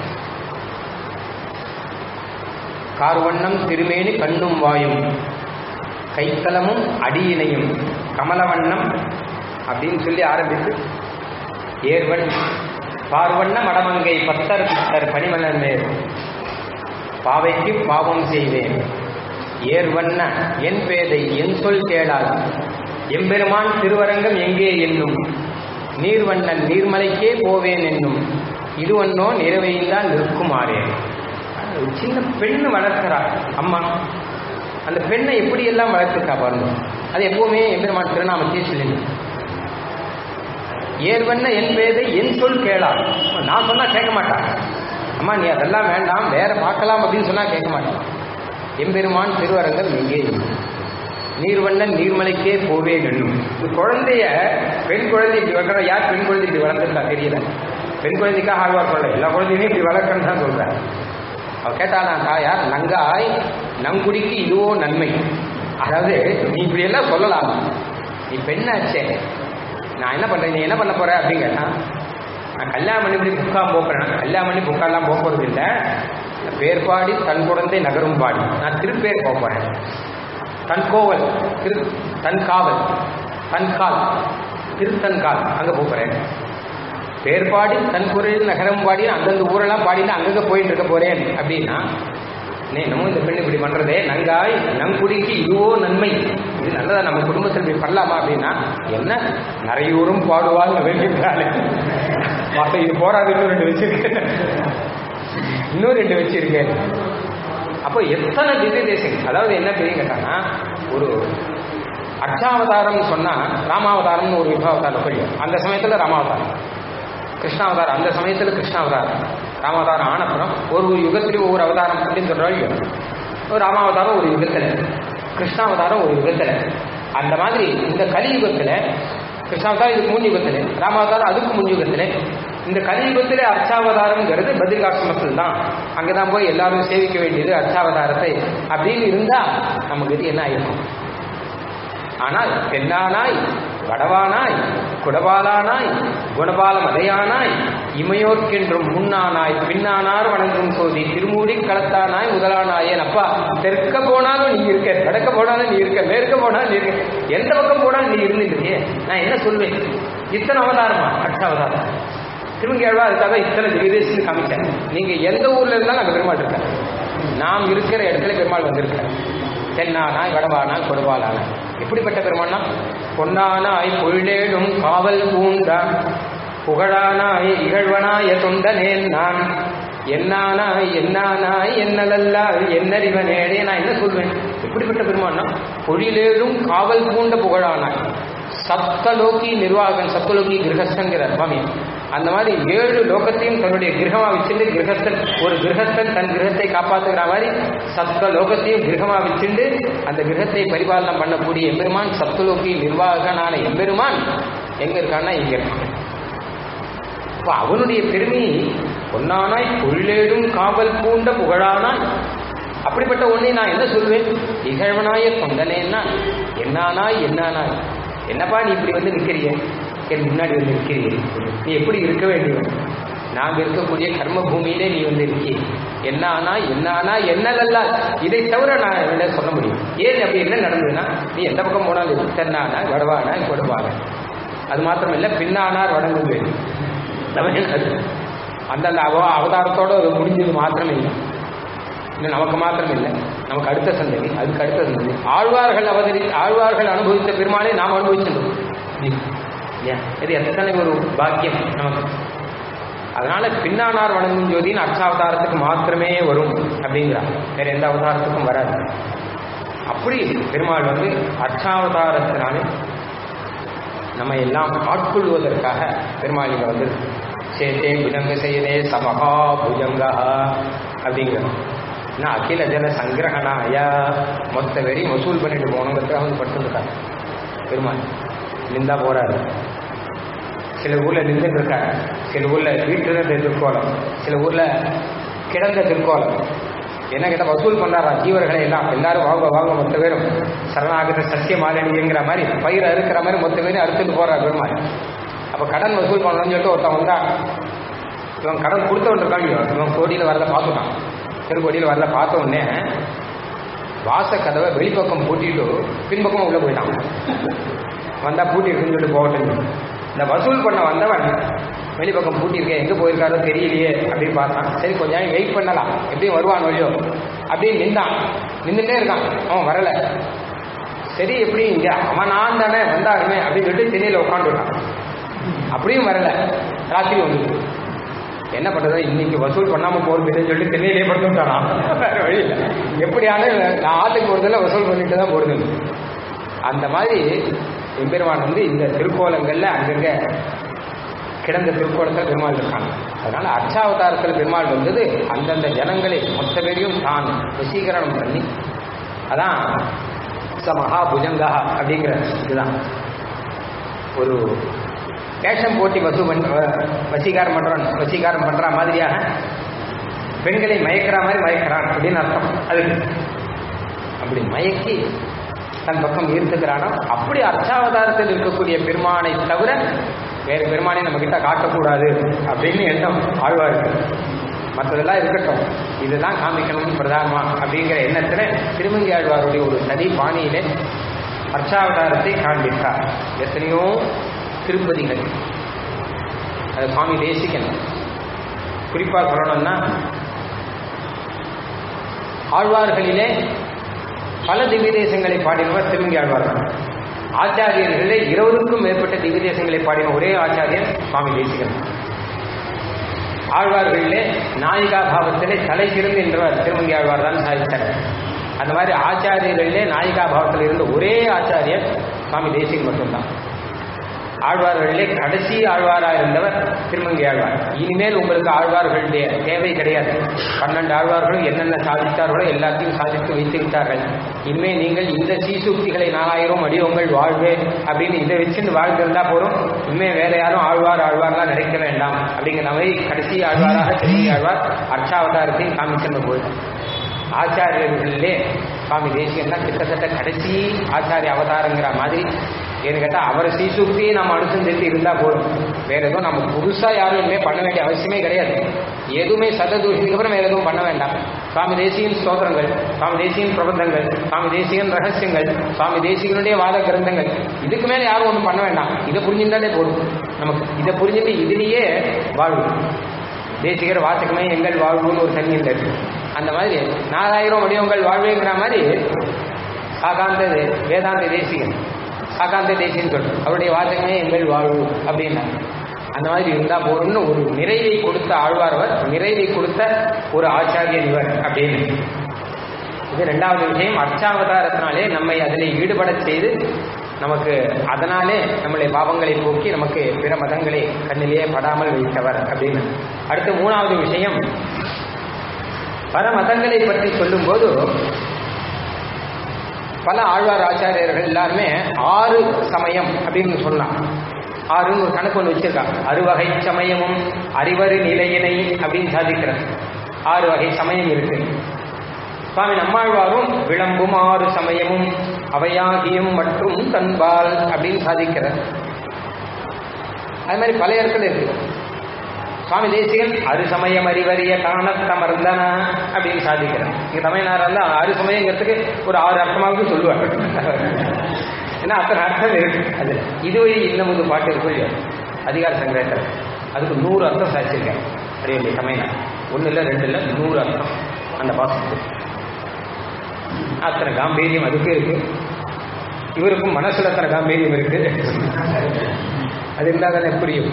கார்வண்ணம் திருமேனி கண்ணும் வாயும் கைத்தலமும் அடியினையும் கமலவண்ணம் அப்படின்னு சொல்லி ஆரம்பித்து ஏர்வன் பார்வண்ண மடமங்கை பத்தர் பித்தர் பணிமலர் மேல் பாவைக்கு பாவம் செய்வேன் ஏர்வண்ண என் பேதை என் சொல் கேளால் எம்பெருமான் திருவரங்கம் எங்கே என்னும் நீர்வண்ணன் நீர்மலைக்கே போவேன் என்னும் இது ஒன்னோ நிறவையில்தான் நிற்குமாறே ஒரு சின்ன பெண்ணு வளர்க்கிறார் அம்மா அந்த பெண்ணை எப்படியெல்லாம் வளர்த்துக்கா பாருங்க அது எப்பவுமே எம்பெருமான் திருநாமத்தையே சொல்லுங்க ஏர்வண்ண என் பேதை என் சொல் கேளார் நான் சொன்னா கேட்க மாட்டான் அம்மா நீ அதெல்லாம் வேண்டாம் வேற பார்க்கலாம் அப்படின்னு சொன்னா கேட்க மாட்டான் எம்பெருமான் திருவரங்கம் எங்கே நீர்வண்ணன் நீர்மலைக்கே போவே என்னும் இந்த குழந்தைய பெண் குழந்தை இப்படி வளர்க்குற யார் பெண் குழந்தை இப்படி வளர்த்துருக்கா தெரியல பெண் குழந்தைக்காக ஆழ்வார் சொல்ல எல்லா குழந்தையுமே இப்படி வளர்க்கணும்னு தான் சொல்றேன் அவ கேட்டானா தாயார் நங்காய் நங்குடிக்கு இதுவோ நன்மை அதாவது நீ இப்படி எல்லாம் சொல்லலாம் நீ பெண்ணாச்சே நான் என்ன பண்றேன் நீ என்ன பண்ண போற அப்படின்னு கேட்டான் நான் கல்யாணம் பண்ணி இப்படி புக்கா போக்குறேன் கல்யாணம் பண்ணி புக்காலாம் போக போறது இல்லை பேர் பாடி தன் குழந்தை நகரும் பாடி நான் திருப்பேர் போக போறேன் தன் கோவல் திரு தன் காவல் தன் கால் திருத்தன்கால் அங்க போக போறேன் பேர் பாடி தன் குரலில் நகரம் பாடி அந்தந்த ஊரெல்லாம் பாடிட்டு அங்கங்க போயிட்டு இருக்க போறேன் அப்படின்னா நீ நம்ம இந்த பெண் இப்படி பண்றதே நங்காய் நங்குடிக்கு இதுவோ நன்மை இது நல்லதா நம்ம குடும்பத்தில் இப்படி பண்ணலாமா அப்படின்னா என்ன நிறையூரும் பாடுவாங்க வேண்டியிருக்காரு மற்ற இது போராது இன்னும் ரெண்டு வச்சிருக்கேன் இன்னும் ரெண்டு வச்சிருக்கேன் அப்போ எத்தனை திவ்ய தேசங்கள் அதாவது என்ன பெரிய கேட்டாங்கன்னா ஒரு அர்ச்சாவதாரம் சொன்னா ராமாவதாரம்னு ஒரு யுகாவதாரம் தெரியும் அந்த சமயத்துல ராமாவதாரம் கிருஷ்ணாவதாரம் அந்த சமயத்துல கிருஷ்ணாவதாரம் ராமாவதாரம் ஆனப்புறம் ஒரு ஒரு யுகத்திலும் ஒவ்வொரு அவதாரம் அப்படின்னு சொல்றாங்க ஒரு ராமாவதாரம் ஒரு யுகத்துல கிருஷ்ணாவதாரம் ஒரு யுகத்துல அந்த மாதிரி இந்த கலியுகத்துல கிருஷ்ணாவதாரம் இதுக்கு முன் யுகத்துல ராமாவதாரம் அதுக்கு முன் யுகத்துல இந்த கலியுகத்திலே அர்ச்சாவதாரம்ங்கிறது பதிர்காசிரமத்தில் தான் அங்கதான் போய் எல்லாரும் சேவிக்க வேண்டியது அர்ச்சாவதாரத்தை அப்படின்னு இருந்தா நமக்கு இது என்ன ஆயிருக்கும் ஆனால் பெண்ணானாய் வடவானாய் குடபாலானாய் குணபால மதையானாய் இமையோர்க்கென்றும் முன்னானாய் பின்னானார் வணங்கும் சோதி திருமூடி களத்தானாய் முதலானாய் என் அப்பா தெற்க போனாலும் நீ இருக்க வடக்க போனாலும் நீ இருக்க மேற்க போனாலும் நீ இருக்க எந்த பக்கம் போனாலும் நீ இருந்துட்டு நான் என்ன சொல்வேன் இத்தனை அவதாரமா அட்டாவதாரம் திருமங்கேழ்வா அதுக்காக இத்தனை விதேசம் காமிச்சேன் நீங்க எந்த ஊர்ல இருந்தாலும் அங்க பெருமாள் இருக்க நாம் இருக்கிற இடத்துல பெருமாள் வந்திருக்கார் தென்னானாய் வடவானாய் கொடுவாலானாய் எப்படிப்பட்ட பெருமாள்னா பொன்னானாய் பொழிலேடும் காவல் பூண்டா புகழானாய் இகழ்வனாய தொண்டனேன் நான் என்னானாய் என்னானாய் என்னலல்லால் என்னறிவனேடே நான் என்ன சொல்வேன் எப்படிப்பட்ட பெருமான்னா பொழிலேழும் காவல் பூண்ட புகழானாய் சப்தலோகி நிர்வாகன் சப்தலோகி கிரகஸ்தங்கிறார் சுவாமி அந்த மாதிரி ஏழு லோகத்தையும் தன்னுடைய கிரகமா வச்சுட்டு கிரகஸ்தன் ஒரு கிரகஸ்தன் தன் கிரகத்தை காப்பாத்துக்கிற மாதிரி சப்த லோகத்தையும் கிரகமா வச்சுண்டு அந்த கிரகத்தை பரிபாலனம் பண்ணக்கூடிய எம்பெருமான் சப்தலோகி நிர்வாகனான எம்பெருமான் எங்க இருக்கான்னா இங்க இருக்கான் அப்ப அவனுடைய பெருமை பொன்னானாய் பொருளேடும் காவல் பூண்ட புகழானாய் அப்படிப்பட்ட ஒன்றை நான் என்ன சொல்வேன் இகழ்வனாய தொண்டனேன்னா என்னானாய் என்னானாய் என்னப்பா நீ இப்படி வந்து நிற்கிறீங்க என் முன்னாடி வந்து நிற்கிறீங்க நீ எப்படி இருக்க வேண்டியவன் நாங்க இருக்கக்கூடிய கர்ம பூமியிலே நீ வந்து இருக்கி என்ன ஆனா என்ன ஆனா என்னலல்ல இதை தவிர நான் என்ன சொல்ல முடியும் ஏன் அப்படி என்ன நடந்ததுன்னா நீ எந்த பக்கம் போனாலும் தென்னானா வடவானா கொடுவாங்க அது மாத்திரம் இல்ல பின்னானார் வடங்குது தமிழ்நாடு அந்தந்த அவ அவதாரத்தோட அது முடிஞ்சது மாத்திரம் இல்லை இது நமக்கு மாத்திரம் இல்லை நமக்கு அடுத்த சந்ததி அதுக்கு அடுத்த சந்ததி ஆழ்வார்கள் அவதரி ஆழ்வார்கள் அனுபவித்த பெருமாளை நாம் அனுபவிச்சிருந்தோம் இல்லையா? இது எத்தனை ஒரு பாக்கியம் நமக்கு அதனால பின்னானார் வணங்கும் ஜோதின்னு அர்ச்சாவதாரத்துக்கு மாத்திரமே வரும் அப்படிங்கிறார் வேற எந்த அவதாரத்துக்கும் வராது அப்படி பெருமாள் வந்து அர்ச்சாவதாரத்தினாலே நம்ம எல்லாம் ஆட்கொள்வதற்காக பெருமாள் இங்க வந்து சேத்தே புஜங்க செய்யதே சமகா புஜங்கா அப்படிங்கிறது நான் அகில ஜன சங்கிரகணாயா மொத்த வெறி வசூல் பண்ணிட்டு போகணுங்கிறதுக்காக வந்து படுத்துருக்காரு பெருமாள் நின்றா போறாரு சில ஊர்ல நின்றுட்டு இருக்காரு சில ஊர்ல வீட்டுல இருந்த திருக்கோலம் சில ஊர்ல கிடந்த திருக்கோலம் என்ன கேட்டா வசூல் பண்றாரா ஜீவர்களை எல்லாம் எல்லாரும் வாங்க வாங்க மொத்த பேரும் சரணாகத சத்திய மாலினிங்கிற மாதிரி பயிர் அறுக்கிற மாதிரி மொத்த பேரும் அறுத்துட்டு போறார் பெருமாள் அப்ப கடன் வசூல் பண்ணணும்னு சொல்லிட்டு ஒருத்தன் வந்தா இவன் கடன் கொடுத்தவன் இருக்காங்க இவன் கோடியில வரல பார்த்துட்டான் திருக்கோடியில் வரல பார்த்த உடனே வாச கதவை வெளிப்பக்கம் பூட்டிட்டு பின்பக்கம் உள்ள போயிட்டான் வந்தா பூட்டி இருக்குன்னு சொல்லிட்டு போகட்டும் இந்த வசூல் பண்ண வந்தவன் வெளிப்பக்கம் பூட்டி இருக்கேன் எங்க போயிருக்காரோ தெரியலையே அப்படின்னு பார்த்தான் சரி கொஞ்ச நேரம் வெயிட் பண்ணலாம் எப்படியும் வருவான் வழியோ அப்படின்னு நின்றான் நின்றுட்டே இருக்கான் அவன் வரல சரி எப்படி இங்க அவன் நான் தானே வந்தாருமே அப்படின்னு சொல்லிட்டு திண்ணையில உட்காந்துட்டான் அப்படியும் வரல ராத்திரி வந்து என்ன பண்றது இன்னைக்கு வசூல் பண்ணாம போறதுன்னு சொல்லிட்டு திண்ணையிலே படுத்துட்டானா வேற வழி இல்லை எப்படியாலும் நான் ஆத்துக்கு போறதில்ல வசூல் பண்ணிட்டு தான் போறது அந்த மாதிரி எம்பெருமான் வந்து இந்த திருக்கோலங்கள்ல அங்கங்க கிடந்த திருக்கோலத்தில் பெருமாள் இருக்காங்க அதனால அர்ச்சாவதாரத்தில் பெருமாள் வந்தது அந்தந்த ஜனங்களை மொத்த பேரையும் தான் வசீகரணம் பண்ணி அதான் ச மகா புஜங்கா அப்படிங்கிற இதுதான் ஒரு வேஷம் போட்டி வசூ பண் வசீகாரம் பண்றான் வசீகாரம் பண்ற மாதிரியாக பெண்களை மயக்கிற மாதிரி மயக்கிறான் அப்படின்னு அர்த்தம் அதுக்கு அப்படி மயக்கி தன் பக்கம் ஈர்த்துக்கிறானோ அப்படி அர்ச்சாவதாரத்தில் இருக்கக்கூடிய பெருமானை தவிர வேறு பெருமானை நம்ம கிட்ட காட்டக்கூடாது அப்படின்னு எண்ணம் ஆழ்வாருக்கு மற்றதெல்லாம் இருக்கட்டும் இதுதான் காமிக்கணும் பிரதானமா அப்படிங்கிற எண்ணத்துல திருமங்கி ஆழ்வாருடைய ஒரு தனி பாணியிலே அர்ச்சாவதாரத்தை காண்பித்தார் எத்தனையோ திருப்பதிகள் அது சுவாமி தேசிகன் குறிப்பா சொல்லணும்னா ஆழ்வார்களிலே பல திவ்ய தேசங்களை பாடினவர் திருமங்கி ஆழ்வார் ஆச்சாரியர்களே இருபதுக்கும் மேற்பட்ட திவ்ய தேசங்களை பாடின ஒரே ஆச்சாரியன் சுவாமி தேசிகன் ஆழ்வார்களிலே நாயிகா பாவத்திலே தலை சிறந்து என்றவர் திருமங்கி ஆழ்வார் தான் சாதித்தார் அந்த மாதிரி ஆச்சாரியர்களிலே நாயிகா பாவத்தில் இருந்த ஒரே ஆச்சாரியர் சுவாமி தேசிகன் மட்டும்தான் ஆழ்வார்களிலே கடைசி ஆழ்வாரா இருந்தவர் திருமங்கி ஆழ்வார் இனிமேல் உங்களுக்கு ஆழ்வார்களுடைய தேவை கிடையாது பன்னெண்டு ஆழ்வார்களும் என்னென்ன சாதித்தார்களோ எல்லாத்தையும் சாதித்து வைத்து விட்டார்கள் இனிமே நீங்கள் இந்த சீசூக்திகளை நாலாயிரம் அடியோங்கள் வாழ்வே அப்படின்னு இதை வச்சுன்னு வாழ்ந்திருந்தா போதும் இனிமே வேற யாரும் ஆழ்வார் ஆழ்வார்லாம் நினைக்க வேண்டாம் அப்படிங்கிற மாதிரி கடைசி ஆழ்வாராக திருமங்கி ஆழ்வார் அர்ச்சாவதாரத்தையும் காமிச்சிருந்த போது ஆச்சாரியர்களிலே சுவாமி தேசியன் தான் கிட்டத்தட்ட கடைசி ஆச்சாரிய அவதாரங்கிற மாதிரி ஏன்னு கேட்டா அவரை சீசுக்தியை நம்ம அனுசந்தித்து இருந்தா போதும் வேற எதுவும் நம்ம புதுசா யாரும் இனிமே பண்ண வேண்டிய அவசியமே கிடையாது எதுவுமே சததூஷத்துக்கு அப்புறம் வேற எதுவும் பண்ண வேண்டாம் சுவாமி தேசியின் ஸ்தோத்திரங்கள் சுவாமி தேசியின் பிரபந்தங்கள் சுவாமி தேசியன் ரகசியங்கள் சுவாமி தேசிகனுடைய வாத கிரந்தங்கள் இதுக்கு மேல யாரும் ஒன்றும் பண்ண வேண்டாம் இதை புரிஞ்சிருந்தாலே போதும் நமக்கு இதை புரிஞ்சுட்டு இதுலயே வாழ்வு தேசிகர் வாசகமே எங்கள் வாழ்வுன்னு ஒரு தனி இருக்கு அந்த மாதிரி நாலாயிரம் வடிவங்கள் வாழ்வுங்கிற மாதிரி சாகாந்த வேதாந்த தேசிகன் சாகாந்த தேசியன்னு சொல்றோம் அவருடைய வாசகமே எங்கள் வாழ்வு அப்படின்னா அந்த மாதிரி இருந்தா போறோம்னு ஒரு நிறைவை கொடுத்த ஆழ்வார்வர் நிறைவை கொடுத்த ஒரு ஆச்சாரியர் இவர் அப்படின்னு இது ரெண்டாவது விஷயம் அர்ச்சாவதாரத்தினாலே நம்மை அதில் ஈடுபட செய்து நமக்கு அதனாலே நம்முடைய பாவங்களை போக்கி நமக்கு பிற மதங்களை கண்ணிலேயே படாமல் வைத்தவர் அப்படின்னு அடுத்து மூணாவது விஷயம் பல மதங்களை பற்றி சொல்லும்போது பல ஆழ்வார் ஆச்சாரியர்கள் எல்லாருமே ஆறு சமயம் அப்படின்னு சொல்லலாம் ஆறுன்னு ஒரு கணக்கு ஒன்று வச்சிருக்காங்க அறுவகை சமயமும் அறிவறு நிலையினை அப்படின்னு சாதிக்கிறார் ஆறு வகை சமயம் இருக்கு சுவாமி நம்மாழ்வாரும் விளம்பும் ஆறு சமயமும் அவையாகியும் மற்றும் தன்பால் அப்படின்னு சாதிக்கிறார் அது மாதிரி பல இடத்துல இருக்கு சுவாமி தேசிகன் அரு சமயம் அறிவறிய காணத்தமர்ந்தன அப்படின்னு சாதிக்கிறார் இங்க தமிழ்நாடு வந்து அரு சமயங்கிறதுக்கு ஒரு ஆறு அர்த்தமாவது சொல்லுவார் ஏன்னா அத்தனை அர்த்தம் இருக்கு அது இதுவழி இன்னமுது பாட்டு இருக்கும் இல்லையா அதிகார சங்கிரகத்தில் அதுக்கு நூறு அர்த்தம் சாதிச்சிருக்கேன் அறிவியலை தமிழ்நாடு ஒன்று இல்லை ரெண்டு இல்லை நூறு அர்த்தம் அந்த பாசத்துக்கு அத்தனை காம்பீரியம் அதுக்கு இருக்கு இவருக்கும் மனசுல அத்தனை காம்பீரியம் இருக்கு அது இருந்தால் தானே புரியும்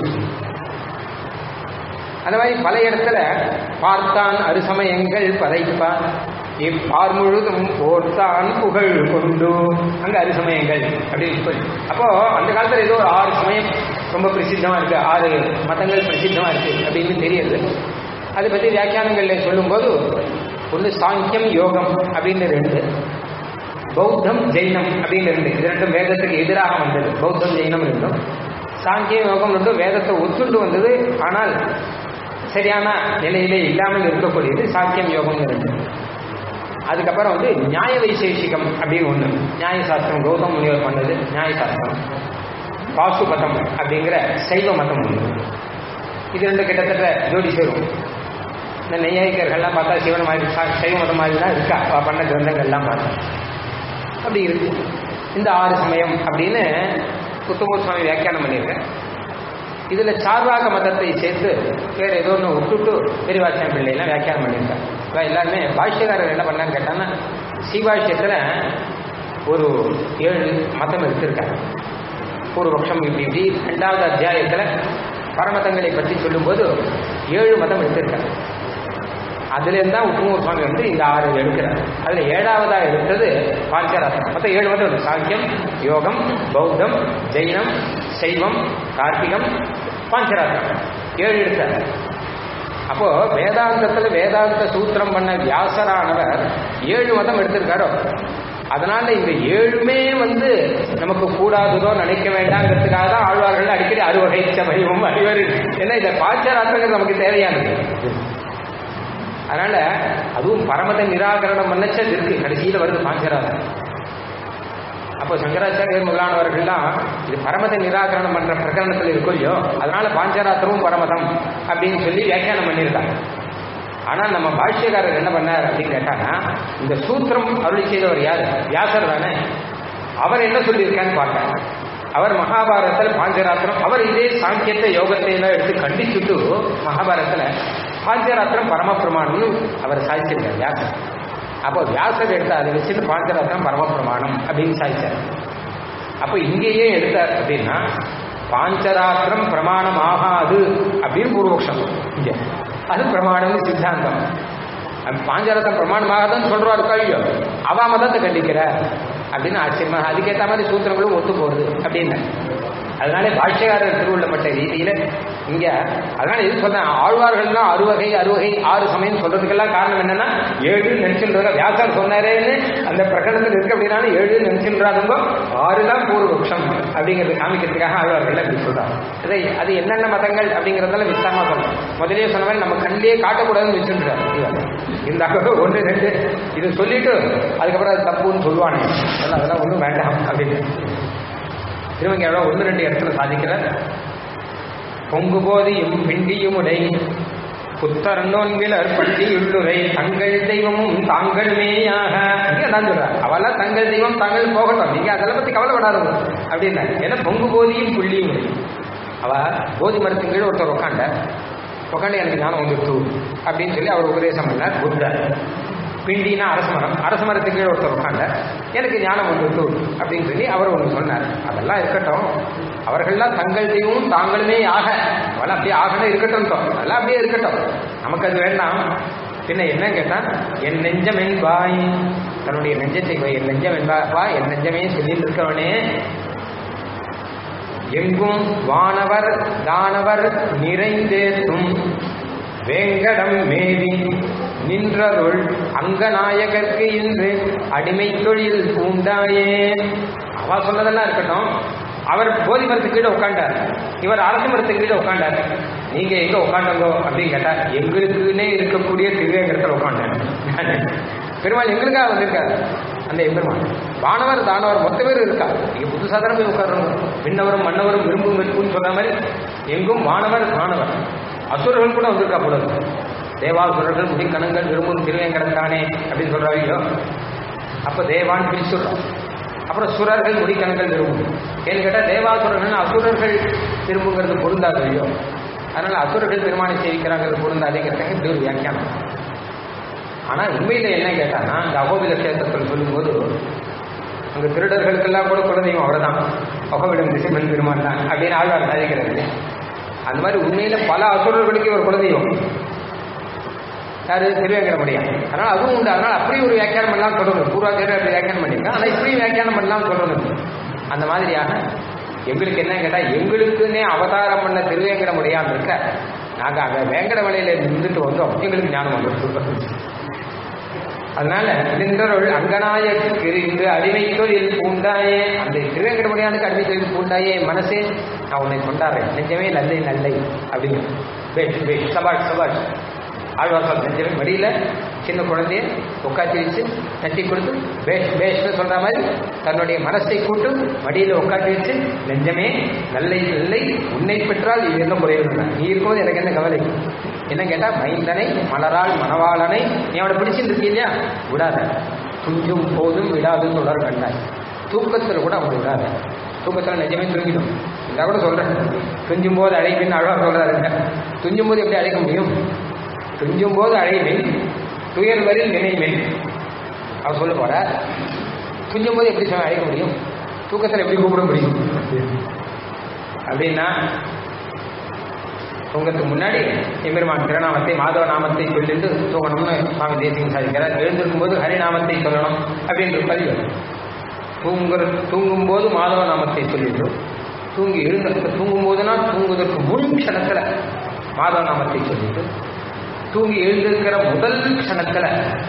அந்த மாதிரி பல இடத்துல பார்த்தான் அருசமயங்கள் பதைப்பான் இப்பார் முழுதும் போர்த்தான் புகழ் கொண்டு அங்க அருசமயங்கள் அப்படின்னு சொல்லி அப்போ அந்த காலத்துல ஏதோ ஒரு ஆறு சமயம் ரொம்ப பிரசித்தமா இருக்கு ஆறு மதங்கள் பிரசித்தமா இருக்கு அப்படின்னு தெரியுது அதை பத்தி வியாக்கியானங்கள்ல சொல்லும்போது ஒன்று சாங்கியம் யோகம் அப்படின்னு ரெண்டு பௌத்தம் ஜெயினம் அப்படின்னு ரெண்டு இது ரெண்டும் வேதத்துக்கு எதிராக வந்தது பௌத்தம் ஜெயினம் ரெண்டும் சாங்கியம் யோகம் ரெண்டும் வேதத்தை ஒத்துண்டு வந்தது ஆனால் சரியான நிலையிலே இல்லாமல் இருக்கக்கூடியது சாக்கியம் யோகம் ரெண்டு அதுக்கப்புறம் வந்து நியாய வைசேஷிகம் அப்படின்னு ஒன்று நியாய சாஸ்திரம் கௌதம் முனிவர் பண்ணது நியாய சாஸ்திரம் பாசுபதம் அப்படிங்கிற சைவ மதம் ஒன்று இது ரெண்டு கிட்டத்தட்ட ஜோடி சேரும் இந்த நெய்யாயிக்கர்கள்லாம் பார்த்தா சிவன் மாதிரி சா- சைவ மதம் மாதிரி தான் இருக்கா அவ பண்ண கிரந்தங்கள்லாம் பார்த்தா அப்படி இருக்கு இந்த ஆறு சமயம் அப்படின்னு புத்தமூர் சுவாமி வியாக்கியானம் பண்ணியிருக்கேன் இதுல சார்வாக மதத்தை சேர்த்து வேற ஏதோ ஒன்று விட்டுட்டு பெரியவாச்சன் பிள்ளைலாம் வியாக்கியானம் பண்ணியிருக்காங்க இவன் எல்லாருமே பாஷ்யக்காரர் என்ன பண்ணான்னு கேட்டாங்கன்னா சீபாஷ்யத்துல ஒரு ஏழு மதம் எடுத்திருக்காங்க பூர்வபக்ஷம் இப்படி இப்படி ரெண்டாவது அத்தியாயத்துல பரமதங்களை பற்றி சொல்லும்போது ஏழு மதம் எடுத்திருக்காங்க அதுல இருந்தா உப்புமூர் சுவாமி வந்து இந்த ஆறு எடுக்கிறார் அதுல ஏழாவதா எடுத்தது பாஞ்சராசனம் மொத்தம் ஏழு மதம் இருக்கு. சாங்கியம் யோகம் பௌத்தம் ஜெயினம் சைவம் கார்த்திகம் பாஞ்சராசனம் ஏழு எடுத்தார் அப்போ வேதாந்தத்துல வேதாந்த சூத்திரம் பண்ண வியாசரானவர் ஏழு மதம் எடுத்திருக்காரோ அதனால இந்த ஏழுமே வந்து நமக்கு கூடாததோ நினைக்க வேண்டாங்கிறதுக்காக தான் ஆழ்வார்கள் அடிக்கடி அறுவகை சமயமும் அறிவர் ஏன்னா இந்த பாஞ்சராத்திரங்கள் நமக்கு தேவையானது அதனால அதுவும் பரமத நிராகரணம் பண்ணச்ச இது இருக்கு கடைசியில வருது பாஞ்சராதம் அப்போ சங்கராச்சாரியர் முதலானவர்கள்லாம் இது பரமத நிராகரணம் பண்ற பிரகரணத்தில் இருக்கும் இல்லையோ அதனால பாஞ்சராத்திரமும் பரமதம் அப்படின்னு சொல்லி வியாக்கியானம் பண்ணியிருக்காங்க ஆனால் நம்ம பாஷ்யக்காரர் என்ன பண்ணார் அப்படின்னு கேட்டாங்கன்னா இந்த சூத்திரம் அருளி செய்தவர் யாரு வியாசர் தானே அவர் என்ன சொல்லியிருக்கான்னு பார்த்தாங்க அவர் மகாபாரதத்தில் பாஞ்சராத்திரம் அவர் இதே சாங்கியத்தை யோகத்தை எல்லாம் எடுத்து கண்டிச்சுட்டு மகாபாரதத்தில் பாஞ்சராத்திரம் பரமபிரமாணம்னு அவர் சாதிச்சிருக்கார் வியாசர் அப்போ வியாசர் எடுத்த அதை வச்சுட்டு பாஞ்சராத்திரம் பரமபிரமாணம் அப்படின்னு சாதிச்சார் அப்போ இங்கேயே எடுத்தார் அப்படின்னா பாஞ்சராத்திரம் பிரமாணம் ஆகாது அப்படின்னு பூர்வபக்ஷம் இங்க அது பிரமாணம்னு சித்தாந்தம் அது பாஞ்சராத்திரம் பிரமாணமாகாதுன்னு சொல்றாரு கழியோ அவ மதத்தை கண்டிக்கிற அப்படின்னு ஆச்சரியமா அதுக்கேற்ற மாதிரி சூத்திரங்களும் ஒத்து போகுது அப்படின்னு அதனால பாஷ்யக்காரர் திருவுள்ளப்பட்ட ரீதியில இங்க அதனால இது சொன்னேன் ஆழ்வார்கள்லாம் அறுவகை அறுவகை ஆறு சமயம் சொல்றதுக்கெல்லாம் காரணம் என்னன்னா ஏழு நினைச்சுன்றத வியாசர் சொன்னாரேன்னு அந்த பிரகடனத்தில் இருக்கு அப்படின்னாலும் ஏழு நினைச்சுன்றாதுங்க ஆறு தான் பூர்வபக்ஷம் அப்படிங்கிறது காமிக்கிறதுக்காக ஆழ்வார்கள் அப்படி சொல்றாங்க அதை அது என்னென்ன மதங்கள் அப்படிங்கறதெல்லாம் விசாரமா சொல்லணும் முதலே சொன்ன மாதிரி நம்ம கண்ணிலேயே காட்டக்கூடாதுன்னு வச்சுருக்காரு இருந்தாக்க ஒன்று ரெண்டு இது சொல்லிட்டு அதுக்கப்புறம் அது தப்புன்னு சொல்லுவானே அதெல்லாம் அதெல்லாம் ஒன்றும் வேண்டாம் அப்படின்னு திருவங்க ஒன்று ரெண்டு இடத்துல சாதிக்கிறார் பொங்கு போதியும் பிண்டியும் உடை புத்தர் நோன்பிலர் பள்ளியுள்ளுரை தங்கள் தெய்வமும் தாங்கள் மேயாக இங்க நான் சொல்றேன் அவெல்லாம் தங்கள் தெய்வம் தாங்கள் போகட்டும் நீங்க அதெல்லாம் பத்தி கவலைப்படாதவங்க அப்படின்னா ஏன்னா பொங்கு போதியும் புள்ளியும் உடை அவ போதி மரத்தின் கீழ் ஒருத்தர் உட்காண்ட உட்காந்து எனக்கு ஞானம் வந்துட்டு அப்படின்னு சொல்லி அவர் உபதேசம் பண்ணார் புத்தர் பிண்டினா அரச மரம் அரச மரத்துக்கு கீழே ஒருத்தர் உட்காண்ட எனக்கு ஞானம் வந்துட்டு அப்படின்னு சொல்லி அவர் ஒன்று சொன்னார் அதெல்லாம் இருக்கட்டும் அவர்கள்லாம் தங்கள் தெய்வமும் தாங்களுமே ஆக அதெல்லாம் அப்படியே ஆகணும் இருக்கட்டும் அதெல்லாம் அப்படியே இருக்கட்டும் நமக்கு அது வேண்டாம் பின்ன என்ன கேட்டா என் நெஞ்சம் என்பாய் தன்னுடைய நெஞ்சத்தை போய் என் நெஞ்சம் என்பா என் நெஞ்சமே சொல்லிட்டு இருக்கவனே எங்கும் வானவர் தானவர் நிறைந்தேத்தும் வேங்கடம் மேவி நின்றருள் அங்கநாயகர்க்கு இன்று அடிமை தொழில் பூண்டாயே அவ சொன்னதெல்லாம் இருக்கட்டும் அவர் போதி மரத்துக்கு கீழே உட்காண்டார் இவர் அரசு மரத்துக்கு கீழே உட்காண்டார் நீங்க எங்க உட்காண்டங்கோ அப்படின்னு கேட்டா எங்களுக்குன்னே இருக்கக்கூடிய திருவேங்கரத்தில் உட்காண்டார் பெருமாள் எங்களுக்காக வந்திருக்காரு அந்த எம்பெருமான் வானவர் தானவர் மொத்த பேர் இருக்கா நீங்க புதுசாக தானே போய் உட்காரணும் விண்ணவரும் மன்னவரும் விரும்பும் வெறுப்புன்னு சொல்ற மாதிரி எங்கும் வானவர் தானவர் அசுரர்கள் கூட வந்திருக்கா போல இருக்கு தேவாசுரர்கள் முடிக்கணங்கள் விரும்பும் திருவேங்கடம் தானே அப்படின்னு சொல்றாங்க அப்ப தேவான் பிரிச்சுடுறோம் அப்புறம் சுரர்கள் முடிக்கணங்கள் விரும்பும் ஏன்னு கேட்டால் தேவாசுரர்கள் அசுரர்கள் விரும்புங்கிறது பொருந்தாது இல்லையோ அதனால அசுரர்கள் பெருமானை சேவிக்கிறாங்கிறது பொருந்தாதுங்கிறதுக்கு இப்படி ஒரு வியாக்கியானம் ஆனா உண்மையில என்ன கேட்டான்னா இந்த அகோபில கஷேத்திரத்தில் சொல்லும்போது அங்க திருடர்களுக்கெல்லாம் கூட குலதெய்வம் அவர்தான் அகோபிடம் திசைமன் பெருமான் தான் அப்படின்னு ஆழ்வார் சாதிக்கிறது அந்த மாதிரி உண்மையில பல அசுரர்களுக்கு ஒரு குலதெய்வம் யாரு திருவேங்கடமுடியான் அதனால அதுவும் உண்டு அதனால அப்படி ஒரு வியாக்கியானம் பண்ணலாம் சொல்லணும் பூர்வாச்சாரியர் அப்படி வியாக்கியானம் பண்ணிருக்காங்க ஆனா இப்படியும் வியாக்கியானம் பண்ணலாம் சொல்லணும் அந்த மாதிரியாக எங்களுக்கு என்ன கேட்டா எங்களுக்குன்னே அவதாரம் பண்ண திருவேங்கடமுடியான் இருக்க நாங்க அங்க வேங்கடமலையில நின்றுட்டு வந்தோம் எங்களுக்கு ஞானம் வந்து அதனால நின்றருள் அங்கநாயக்கு இன்று அடிமை தொழில் பூண்டாயே அந்த திருவேங்கடமுடியானுக்கு அடிமை தொழில் பூண்டாயே மனசே நான் உன்னை கொண்டாடுறேன் நெஞ்சமே நல்லை நல்லை அப்படின்னு பேஷ் பேஷ் சபாஷ் சபாஷ் ஆழ்வாசல் நெஞ்சமே மடியில சின்ன குழந்தைய உட்காத்தி வச்சு தட்டி கொடுத்து பேஷ் பேஷ்னு சொல்ற மாதிரி தன்னுடைய மனசை கூட்டு மடியில உட்காத்தி வச்சு நெஞ்சமே நல்லை நல்லை உன்னை பெற்றால் இது என்ன குறையுது நீ இருக்கும்போது எனக்கு என்ன கவலை என்ன கேட்டா மைந்தனை மலரால் மணவாளனை நீ அவனை பிடிச்சிட்டு இல்லையா விடாத துஞ்சும் போதும் விடாது தொடர் கண்டாய் தூக்கத்துல கூட அவனை விடாத தூக்கத்துல நிஜமே தூங்கிடும் இதான் கூட சொல்றேன் துஞ்சும் போது அழைப்பின்னு அழகா சொல்றாருங்க துஞ்சும் போது எப்படி அழைக்க முடியும் துஞ்சும் போது அழைமின் துயர் வரில் நினைமின் அவர் சொல்ல போற துஞ்சும் போது எப்படி சொல்ல அழைக்க முடியும் தூக்கத்தில் எப்படி கூப்பிட முடியும் அப்படின்னா தூங்கத்துக்கு முன்னாடி எம்பெருமான் திருநாமத்தை மாதவ நாமத்தை சொல்லிட்டு தூங்கணும்னு சுவாமி தேசியம் சாதிக்கிறார் எழுந்திருக்கும் போது ஹரிநாமத்தை சொல்லணும் அப்படின்ற பதிவு தூங்குற தூங்கும் போது மாதவ நாமத்தை சொல்லிட்டு தூங்கி எழுந்த தூங்கும் போதுனா தூங்குவதற்கு முன் க்ஷணத்துல மாதவ நாமத்தை சொல்லிட்டு தூங்கி எழுந்திருக்கிற முதல் க்ஷணத்துல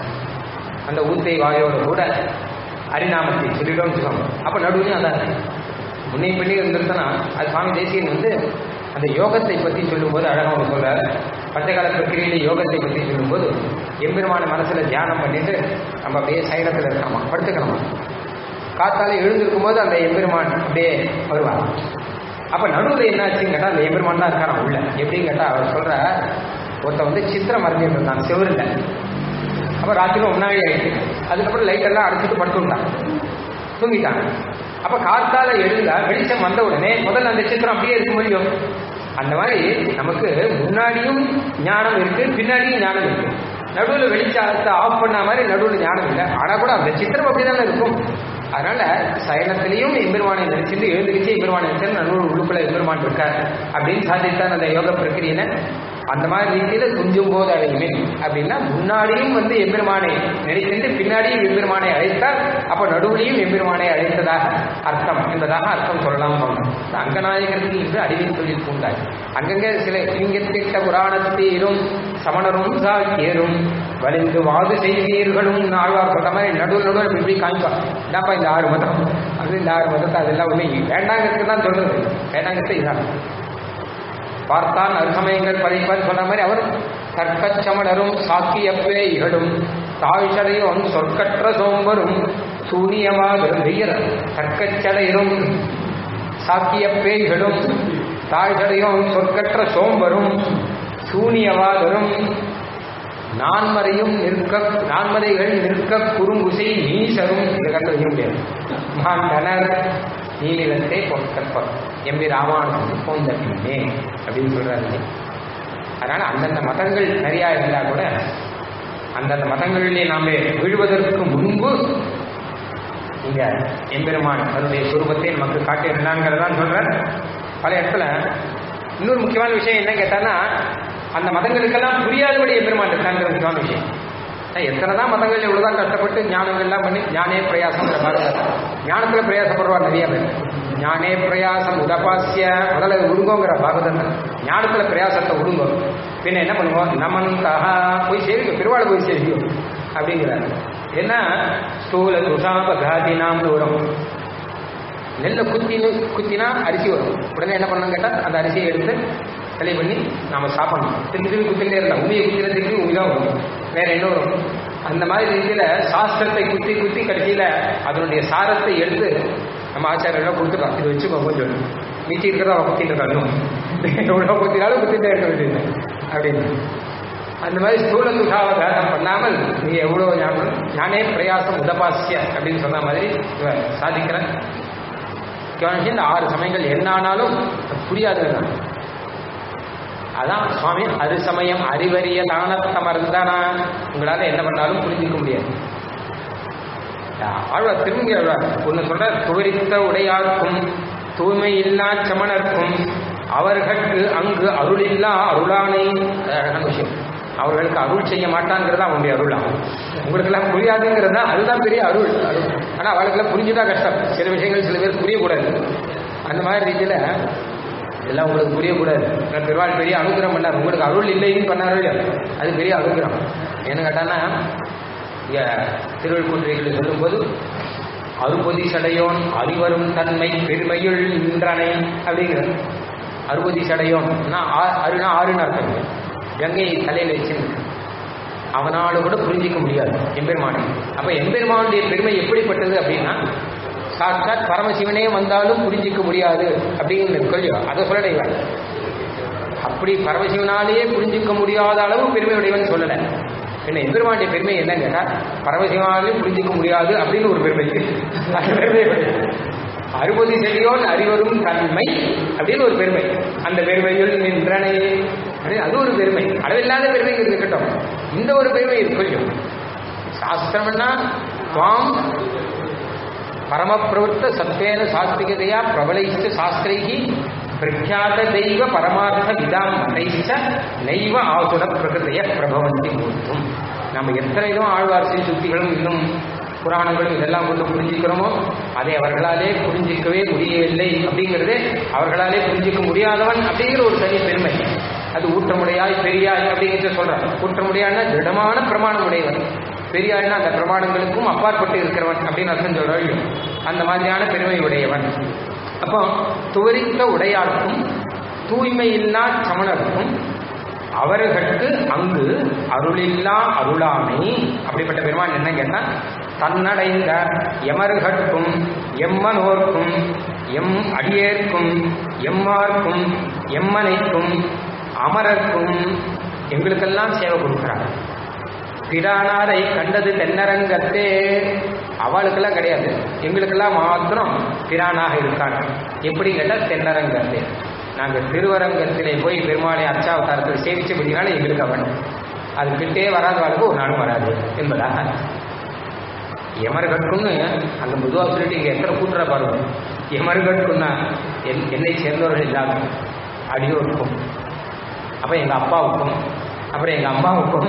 அந்த ஊத்தை வாயோட கூட ஹரிநாமத்தை சொல்லிடும் சொல்லணும் அப்ப நடுவுலையும் அதான் முன்னே பண்ணி இருந்திருந்தனா அது சுவாமி தேசியன் வந்து அந்த யோகத்தை பற்றி சொல்லும்போது அழகாக சொல்ற பஞ்சகால பிரக்கிரியில யோகத்தை பற்றி சொல்லும்போது எம்பெருமான மனசுல தியானம் பண்ணிட்டு நம்ம அப்படியே சைனத்தில் இருக்கணுமா படுத்துக்கணுமா காத்தால எழுந்திருக்கும் போது அந்த எம்பெருமான் அப்படியே வருவார் அப்ப நடுவில் என்னாச்சுன்னு கேட்டா அந்த எம்பெருமான் தான் இருக்காராம் உள்ள எப்படின்னு கேட்டா அவர் சொல்ற ஒருத்த வந்து சித்திரம் வரைஞ்சிட்டு இருந்தான் செவரில் அப்ப ராத்திரி முன்னாடி ஆயிடுச்சு அதுக்கப்புறம் லைட் எல்லாம் அடைச்சிட்டு படுத்துட்டான் தூங்கிட்டான் அப்ப காத்தால எழுந்தா வெளிச்சம் வந்த உடனே முதல்ல அந்த சித்திரம் அப்படியே இருக்க முடியும் அந்த மாதிரி நமக்கு முன்னாடியும் ஞானம் இருக்கு பின்னாடியும் ஞானம் இருக்கு நடுவில் வெளிச்சத்தை ஆஃப் பண்ண மாதிரி நடுவில் ஞானம் இல்லை ஆனா கூட அந்த சித்திரம் அப்படிதானே இருக்கும் அதனால சயனத்திலையும் எம்பெருமானை நினைச்சிட்டு எழுந்துக்கிச்சு எம்பெருமானை நினைச்சு நடுவில் உள்ளுக்குள்ள எம்பெருமான் இருக்கார் அப்படின்னு சாதித்தான் அந்த யோக பிரக்கிரியில அந்த மாதிரி ரீதியில துஞ்சும் போது அழையுமே அப்படின்னா முன்னாடியும் வந்து எம்பெருமானை நினைத்து பின்னாடியும் எம்பெருமானை அழைத்தால் அப்ப நடுவுலையும் எம்பெருமானை அழைத்ததாக அர்த்தம் என்பதாக அர்த்தம் சொல்லலாம் சொன்னோம் அங்கநாயகருக்கு இன்று அறிவை தொழில் பூண்டாய் அங்கங்க சில இங்கத்திட்ட புராணத்தீரும் சமணரும் சாக்கியரும் வலிந்து வாது செய்வீர்களும் ஆழ்வார் சொல்ற மாதிரி நடுவில் நடுவில் இப்படி இப்படி காமிப்பான் என்னப்பா இந்த ஆறு மதம் அது இந்த ஆறு மதத்தை அதெல்லாம் உண்மை வேண்டாங்கிறதுக்கு தான் சொல்றது வேண்டாங்கிறது இதான் பார்த்தான் அருசமயங்கள் படைப்பார் சொன்ன மாதிரி அவர் தர்க்கச்சமணரும் சாக்கியப்பே இகழும் தாழ்ச்சடையும் சொற்கற்ற சோம்பரும் சூனியமாகரும் வெய்யர் தர்க்கச்சடையும் சாக்கியப்பேய்களும் தாழ்ச்சடையும் சொற்கற்ற சோம்பரும் சூனியவாதரும் நான்மறையும் நிற்க நான்மறைகள் நிற்க குறுங்குசை நீசரும் இந்த கண்டு வைக்க முடியாது மாண்டனர் நீலிலத்தை பொற்கற்பர் எம்பி ராமானுஜன் போந்த பின்னே அப்படின்னு சொல்றாரு அதனால அந்தந்த மதங்கள் நிறையா இருந்தா கூட அந்தந்த மதங்களிலே நாம விழுவதற்கு முன்பு இங்க எம்பெருமான் தன்னுடைய சுரூபத்தை நமக்கு காட்டியிருந்தாங்கிறதான் சொல்றேன் பல இடத்துல இன்னொரு முக்கியமான விஷயம் என்ன கேட்டான்னா அந்த மதங்களுக்கெல்லாம் புரியாதபடி எம்பெருமான் இருக்காங்கிற முக்கியமான விஷயம் ஏன் எத்தனை தான் மதங்கள் எவ்வளவுதான் கஷ்டப்பட்டு ஞானங்கள் எல்லாம் பண்ணி ஞானே பிரயாசம் ஞானத்துல பிரயாசப்படுவார் நிறைய பேர் ஞானே பிரயாசம் உதபாசிய முதல்ல உடுங்கோங்கிற பாகவதன் ஞானத்துல பிரயாசத்தை உடுங்கோ பின்ன என்ன பண்ணுவோம் நமன் தகா போய் சேவிக்க பெருவாள் போய் சேவிக்கும் அப்படிங்கிறாரு ஏன்னா ஸ்தூல துஷாபகாதினாம்னு வரும் நெல்லை குத்தினு குத்தினா அரிசி வரும் உடனே என்ன பண்ணணும் கேட்டால் அந்த அரிசியை எடுத்து தலை பண்ணி நாம சாப்பிடணும் திரும்பி திரும்பி குத்திட்டே இருந்தா உமியை குத்தினதுக்கு உமி தான் வரும் வேற என்ன வரும் அந்த மாதிரி ரீதியில சாஸ்திரத்தை குத்தி குத்தி கடைசியில அதனுடைய சாரத்தை எடுத்து நம்ம ஆச்சாரியெல்லாம் கொடுத்துட்டோம் இது வச்சுக்கோ கொஞ்சம் மீச்சி இருக்கிறதா அவன் குத்திட்டு இருக்காங்க எவ்வளோ குத்தினாலும் குத்திட்டே இருக்க வேண்டியது அப்படின்னு அந்த மாதிரி ஸ்தூல துஷாவகாரம் பண்ணாமல் நீ எவ்வளோ ஞாபகம் ஞானே பிரயாசம் உதபாசிய அப்படின்னு சொன்ன மாதிரி இவன் சாதிக்கிறேன் கவனிச்சு இந்த ஆறு சமயங்கள் என்ன ஆனாலும் புரியாதுதான் அதான் சுவாமி அது சமயம் அறிவறிய தானத்தமர்ந்தானா உங்களால என்ன பண்ணாலும் புரிஞ்சுக்க முடியாது ஆழ்வார் திரும்பி ஆழ்வார் ஒன்று சொல்ற துவரித்த உடையார்க்கும் தூய்மை இல்லா சமணர்க்கும் அவர்களுக்கு அங்கு அருளில்லா அருளானை அழகான விஷயம் அவர்களுக்கு அருள் செய்ய மாட்டாங்கிறதா அவனுடைய அருளா உங்களுக்கு எல்லாம் புரியாதுங்கிறது தான் அதுதான் பெரிய அருள் அருள் ஆனா அவளுக்கெல்லாம் புரிஞ்சுதான் கஷ்டம் சில விஷயங்கள் சில பேர் புரியக்கூடாது அந்த மாதிரி ரீதியில இதெல்லாம் உங்களுக்கு புரியக்கூடாது நான் பெருமாள் பெரிய அனுகிரகம் பண்ணார் உங்களுக்கு அருள் இல்லைன்னு பண்ணாரோ இல்லையா அது பெரிய அனுகிரகம் என்ன கேட்டான்னா இங்க திருவள்ளுவர்கள் சொல்லும்போது அறுபதி சடையோன் அறிவரும் தன்மை பெருமையுள் நின்றனை அப்படிங்கிறது அறுபதி சடையோன் அருணா ஆறுன்னு அர்த்தம் கங்கையை தலையில் வச்சிருக்கு அவனால கூட புரிஞ்சிக்க முடியாது எம்பெருமானை அப்ப எம்பெருமானுடைய பெருமை எப்படிப்பட்டது அப்படின்னா சாட்சாத் பரமசிவனே வந்தாலும் புரிஞ்சிக்க முடியாது அப்படின்னு கொள்ளியோ அதை சொல்லலை அப்படி பரமசிவனாலேயே புரிஞ்சிக்க முடியாத அளவு பெருமை உடையவன் சொல்லலை என்ன எம்பெருமானுடைய பெருமை என்ன கேட்டா பரமசிவனாலேயும் புரிஞ்சிக்க முடியாது அப்படின்னு ஒரு பெருமை அந்த பெருமை அறுபது செடியோன் அறிவரும் தன்மை அப்படின்னு ஒரு பெருமை அந்த பெருமையில் நின்றனை அது ஒரு பெருமை அளவில்லாத பெருமை இருக்கட்டும் இந்த ஒரு பெருமை கொஞ்சம் சாஸ்திரம்னா துவாம் பரமபிரவருத்த சத்வேன சாஸ்திரிகதையா பிரபலைச்ச சாஸ்திரைகி பிரக்யாத தெய்வ பரமார்த்த விதாம் மதைச்ச நைவ ஆசுர பிரகிருதைய பிரபவந்தி மூர்த்தும் நம்ம எத்தனையோ ஆழ்வார்த்தை சுத்திகளும் இன்னும் புராணங்களும் இதெல்லாம் கொண்டு புரிஞ்சுக்கிறோமோ அதை அவர்களாலே புரிஞ்சிக்கவே முடியவில்லை அப்படிங்கிறது அவர்களாலே புரிஞ்சிக்க முடியாதவன் அப்படிங்கிற ஒரு தனி பெருமை அது ஊற்றமுடையாய் பெரியாய் அப்படிங்கிறத சொல்றான் ஊற்றமுடையான்னா திடமான பிரமாணம் உடையவன் பெரியாய்னா அந்த பிரமாணங்களுக்கும் அப்பாற்பட்டு இருக்கிறவன் அப்படின்னு அர்த்தம் சொல்றாள் அந்த மாதிரியான பெருமை உடையவன் அப்போ துவரித்த உடையாருக்கும் தூய்மை இல்லா சமணருக்கும் அவர்களுக்கு அங்கு அருளில்லா அருளாமை அப்படிப்பட்ட பெருமான் என்ன கேட்டா தன்னடைந்த எமர்கட்கும் எம்மனோர்க்கும் எம் அடியேற்கும் எம்மார்க்கும் எம்மனைக்கும் அமரர்க்கும் எங்களுக்கெல்லாம் சேவை கொடுக்கிறார் பிரானாரை கண்டது தென்னரங்கத்தே அவளுக்கெல்லாம் கிடையாது எங்களுக்கெல்லாம் மாத்திரம் பிரானாக இருக்காங்க எப்படி கேட்டால் தென்னரங்கத்தே நாங்கள் திருவரங்கத்திலே போய் பெருமாளை அச்சாவதாரத்தில் சேவிச்சபடினால எங்களுக்கு அவன் அது கிட்டே வராத வாழ்க்கை ஒரு நாளும் வராது என்பதாக எமர்கட்கும்னு அங்கே பொதுவாக சொல்லிட்டு இங்கே எத்தனை கூட்டுற பாருங்க எமர்கட்குன்னா என் என்னை சேர்ந்தவர்கள் இல்லாத அடியோருக்கும் அப்போ எங்கள் அப்பாவுக்கும் அப்புறம் எங்கள் அம்மாவுக்கும்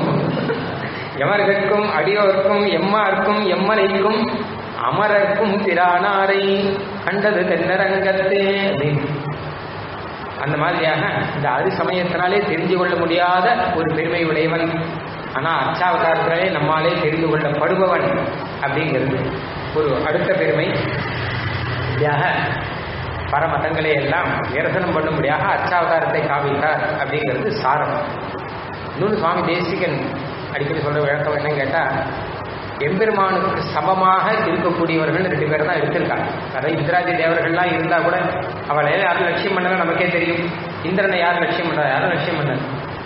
எமர்கட்கும் அடியோருக்கும் எம்மாருக்கும் எம்மனைக்கும் அமரர்க்கும் திரானாரை கண்டது தென்னரங்கத்தே அப்படின்னு அந்த மாதிரியாக இந்த அரு சமயத்தினாலே தெரிந்து கொள்ள முடியாத ஒரு பெருமை உடையவன் ஆனா அச்சாவதாரத்தினாலே நம்மாலே தெரிந்து கொள்ளப்படுபவன் அப்படிங்கிறது ஒரு அடுத்த பெருமை இப்படியாக பரமதங்களை எல்லாம் நிரசனம் பண்ணும்படியாக அச்சாவதாரத்தை காவித்தார் அப்படிங்கிறது சாரம் இன்னொன்று சுவாமி தேசிகன் அடிக்கடி சொல்ற விளக்கம் என்னன்னு கேட்டா எம்பெருமானுக்கு சமமாக இருக்கக்கூடியவர்கள் ரெண்டு பேர் தான் எடுத்திருக்காங்க அதாவது இந்திராதி தேவர்கள்லாம் இருந்தா கூட அவளை யாரும் லட்சியம் பண்ணல நமக்கே தெரியும் இந்திரனை யார் லட்சியம் பண்றா யாரும் லட்சியம் பண்ணல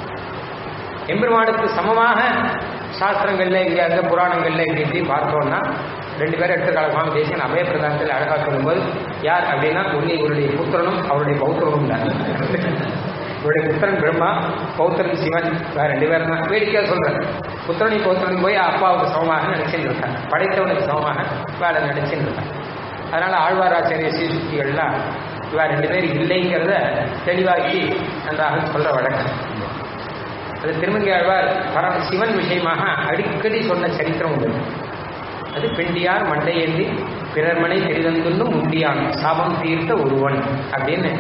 எம்பெருமானுக்கு சமமாக சாஸ்திரங்கள்ல இங்க இருக்க புராணங்கள்ல இப்படி இப்படி பார்த்தோம்னா ரெண்டு பேரும் எடுத்துக்கால சுவாமி தேசியன் அபய பிரதானத்தில் அழகா சொல்லும்போது யார் அப்படின்னா உன்னை இவருடைய புத்திரனும் அவருடைய பௌத்திரனும் தான் இவருடைய புத்திரன் பிரம்மா பௌத்திரன் சிவன் வேற ரெண்டு பேரும் தான் வேடிக்கையா சொல்றேன் புத்திரனி பௌத்திரன் போய் அப்பாவுக்கு சமமாக நடிச்சுட்டு இருக்காங்க படைத்தவனுக்கு சமமாக வேலை நடிச்சுட்டு இருக்காங்க அதனால ஆழ்வாராச்சாரிய சீசுக்திகள்லாம் இவா ரெண்டு பேர் இல்லைங்கிறத தெளிவாக்கி நன்றாக சொல்ற வழக்கம் அது திருமங்கை ஆழ்வார் பரம் சிவன் விஷயமாக அடிக்கடி சொன்ன சரித்திரம் உண்டு அது பெண்டியார் மண்டையேந்தி பிறர்மனை தெரிதந்துள்ளும் உண்டியான் சாபம் தீர்த்த ஒருவன் அப்படின்னு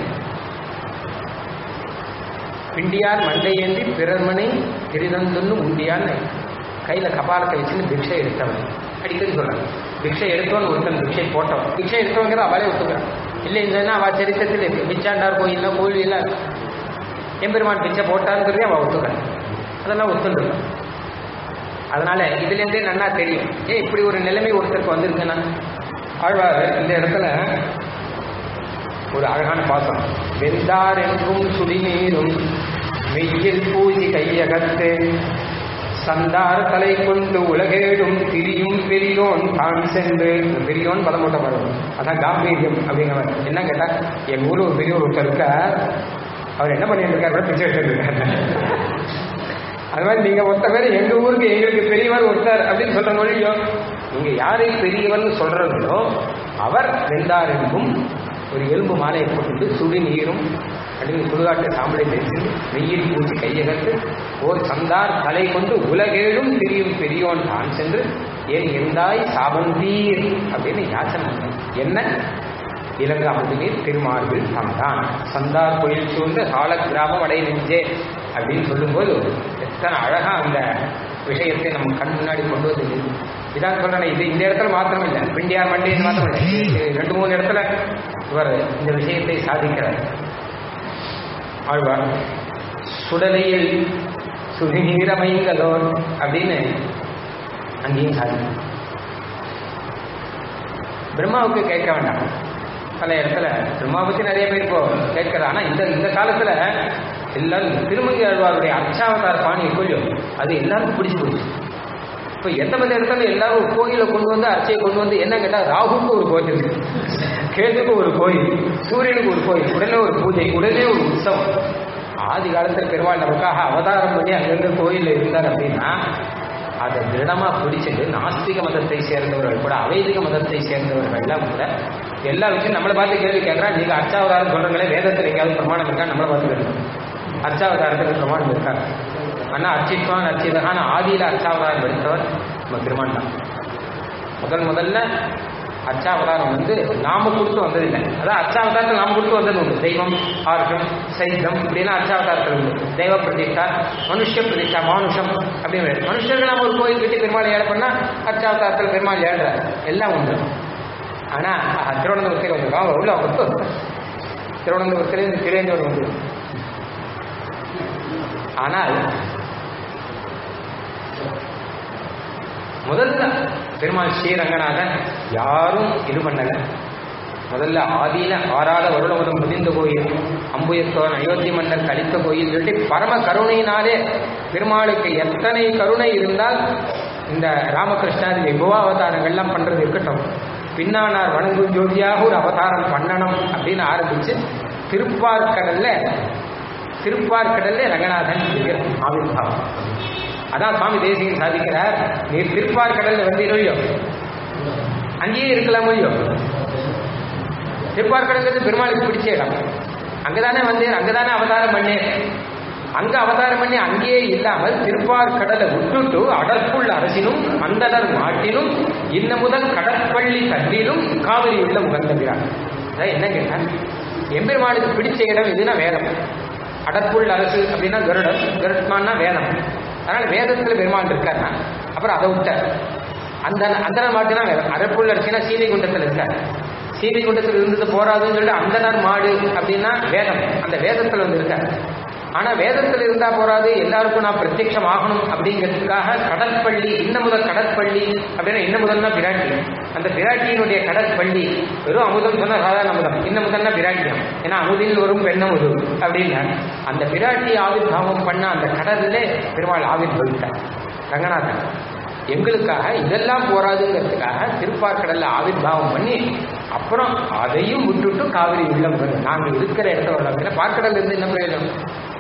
பிண்டியார் மண்டையேந்தி பிறர்மனை தெரிதந்துள்ளும் உண்டியான்னு கையில கபாலத்தை வச்சுன்னு பிக்ஷை எடுத்தவன் அடிக்கடி சொல்றான் பிக்ஷை எடுத்தவன் ஒருத்தன் பிக்ஷை போட்டவன் பிக்ஷை எடுத்தவங்கிற அவளே ஒத்துக்கிறான் இல்லை இல்லைன்னா அவ சரித்திரத்தில் இருக்கு பிச்சாண்டார் கோயில்ல கோயில்ல எம்பெருமான் பிச்சை போட்டாங்கிறதே அவ ஒத்துக்கிறான் அதெல்லாம் ஒத்துருக்கான் அதனால இதுல இருந்தே நன்னா தெரியும் ஏன் இப்படி ஒரு நிலைமை ஒருத்தருக்கு வந்திருக்குன்னா ஆழ்வார் இந்த இடத்துல ஒரு அழகான பாசம் வெந்தார் என்றும் சுடிநீரும் மெய்யில் பூஜி கையகத்து சந்தார் தலை கொண்டு உலகேடும் திரியும் பெரியோன் தான் சென்று இந்த பெரியோன் பதம் போட்ட வரும் அதான் காம்பீரியம் அப்படிங்கிறவர் என்ன கேட்டா எங்க ஊர்ல ஒரு பெரிய ஒருத்தர் இருக்கார் அவர் என்ன பண்ணிட்டு இருக்காரு பிச்சை எடுத்துட்டு இருக்காரு அது மாதிரி நீங்க ஒருத்த பேர் எங்க ஊருக்கு எங்களுக்கு பெரியவர் ஒருத்தர் அப்படின்னு சொல்ற மொழியோ நீங்க யாரை பெரியவர்னு சொல்றீங்களோ அவர் வெந்தார் என்பும் ஒரு எலும்பு மாலையை போட்டு சுடி நீரும் அப்படின்னு சுடுகாட்டு சாம்பலை பேசி வெயில் பூச்சி கையகத்து ஓர் சந்தார் தலை கொண்டு உலகேழும் திரியும் பெரியோன் தான் சென்று ஏன் எந்தாய் சாபந்தீர் அப்படின்னு யாச்சனை என்ன இலங்காமதுநீர் திருமார்பில் தம்தான் சந்தார் கோயில் சூழ்ந்த சால கிராமம் அடை நெஞ்சே அப்படின்னு சொல்லும்போது எத்தனை அழகா அந்த விஷயத்தை நம்ம கண் முன்னாடி கொண்டு வந்து இதான் சொல்றேன் இது இந்த இடத்துல மாத்திரம் இல்லை பிண்டியார் மண்டியில் மாத்திரம் இல்லை இது ரெண்டு மூணு இடத்துல இவர் இந்த விஷயத்தை சாதிக்கிறார் ஆழ்வார் சுடலையில் சுடுநீரமைங்களோர் அப்படின்னு அங்கேயும் சாதிக்கிறார் பிரம்மாவுக்கு கேட்க வேண்டாம் பல இடத்துல பிரம்மா பத்தி நிறைய பேர் இப்போ கேட்கிறது ஆனா இந்த இந்த காலத்துல எல்லாரும் திருமங்கி ஆழ்வாருடைய அர்ச்சாவதார பாணி கொஞ்சம் அது எல்லாருக்கும் பிடிச்சு போச்சு இப்போ எந்த மணி இடத்துல எல்லாரும் கோயிலை கொண்டு வந்து அர்ச்சையை கொண்டு வந்து என்ன கேட்டா ராகுக்கு ஒரு கோயில் இருக்கு கேதுக்கு ஒரு கோயில் சூரியனுக்கு ஒரு கோயில் உடனே ஒரு பூஜை உடனே ஒரு உற்சவம் ஆதி காலத்தில் பெருமாள் நமக்காக அவதாரம் பண்ணி அங்கிருந்து கோயிலில் இருந்தார் அப்படின்னா அதை திருடமா பிடிச்சிட்டு நாஸ்திக மதத்தை சேர்ந்தவர்கள் கூட அவைதிக மதத்தை சேர்ந்தவர்கள்லாம் கூட எல்லா விஷயம் நம்மளை பார்த்து கேள்வி கேட்கறா நீங்க அர்ச்சாவதாரம் சொல்றீங்களே வேதத்தில் எங்கேயாவது பிரமாணம் இருக்கா நம்மளை பார்த்து கேட்கணும் அர்ச்சாவதாரத்துக்கு பிரமாணம் இருக்காங்க ஆனா அர்ச்சித்வான் அர்ச்சிதகான ஆதியில அர்ச்சாவதாரம் எடுத்தவர் நம்ம பெருமான் தான் முதல் முதல்ல அர்ச்சாவதாரம் வந்து நாம கொடுத்து வந்ததில்லை அதான் அர்ச்சாவதாரத்தில் நாம கொடுத்து வந்தது உண்டு தெய்வம் ஆர்ஷம் சைத்தம் இப்படின்னா அர்ச்சாவதாரத்தில் உண்டு தெய்வ பிரதிஷ்டா மனுஷ பிரதிஷ்டா மானுஷம் அப்படின்னு மனுஷர்கள் நாம ஒரு கோயில் கட்டி பெருமாள் ஏழை பண்ணா அர்ச்சாவதாரத்தில் பெருமாள் ஏழுறார் எல்லாம் உண்டு ஆனா திருவனந்தபுரத்தில் வந்து வாங்க உள்ள வந்து திருவனந்தபுரத்திலிருந்து திரேந்தவர் வந்து ஆனால் முதல்ல பெருமாள் ஸ்ரீரங்கநாதன் யாரும் இது பண்ணல முதல்ல ஆதியில ஆறாத வருடமுதம் முதிர்ந்த கோயில் அம்புயத்தோன் அயோத்தி மன்னர் கழித்த கோயில் சொல்லி பரம கருணையினாலே பெருமாளுக்கு எத்தனை கருணை இருந்தால் இந்த ராமகிருஷ்ணாதி விபவ அவதாரங்கள்லாம் பண்றது இருக்கட்டும் பின்னானார் வணங்கும் ஜோதியாக ஒரு அவதாரம் பண்ணணும் அப்படின்னு ஆரம்பிச்சு திருப்பார்கடல்ல திருப்பார்கடல்ல ரங்கநாதன் விக்கிரம் ஆவிர்வாவம் அதான் சுவாமி தேசிகன் சாதிக்கிறார் நீர் திருப்பார்கடல்ல வந்தீரோ அங்கேயே இருக்கலாம் இல்லையோ திருப்பார்கடல்ங்கிறது பெருமாளுக்கு பிடிச்ச இடம் அங்கதானே வந்தேன் அங்கதானே அவதாரம் பண்ணேன் அங்க அவதாரம் பண்ணி அங்கேயே இல்லாமல் திருப்பார்கடலை விட்டுட்டு அடற்புள் அரசினும் அந்தனர் மாட்டினும் இன்ன முதல் கடற்பள்ளி தண்ணீரும் காவிரி உள்ள முகந்தகிறார் அதான் என்ன கேட்டார் எம்பெருமானுக்கு பிடிச்ச இடம் எதுனா வேதம் அடற்புள் அரசு அப்படின்னா கருடம் கருட்மான்னா வேதம் அதனால வேதத்துல பெருமாள் இருக்காருன்னா அப்புறம் அதை விட்டார் அந்த அந்த மாட்டுனா வேதம் அடற்புள் அரசுனா சீதை குண்டத்தில் இருக்கார் சீதை குண்டத்தில் இருந்தது போறாதுன்னு சொல்லிட்டு அந்தனர் மாடு அப்படின்னா வேதம் அந்த வேதத்துல வந்து இருக்கார் ஆனா வேதத்தில் இருந்தா போறாது எல்லாருக்கும் நான் பிரத்யட்சம் ஆகணும் அப்படிங்கிறதுக்காக கடற்பள்ளி இன்ன முதல் கடற்பள்ளி அப்படின்னா இன்ன முதல்னா பிராட்டி அந்த பிராட்டியினுடைய கடற்பள்ளி வெறும் அமுதம் சொன்னா சாதாரண அமுதம் இன்ன முதல்னா பிராட்டியம் ஏன்னா அமுதில் வரும் பெண்ணம் ஒரு அப்படின்னா அந்த பிராட்டி ஆவிர்வாவம் பண்ண அந்த கடல்ல பெருமாள் ஆவிர்வவித்தார் ரங்கநாதன் எங்களுக்காக இதெல்லாம் போராதுங்கிறதுக்காக திருப்பார்கடல்ல ஆவிர்வாவம் பண்ணி அப்புறம் அதையும் விட்டுட்டு காவிரி உள்ளம் நாங்க இருக்கிற இடத்த வரலாம் பார்க்கடல் இருந்து என்ன பிரயோஜனம்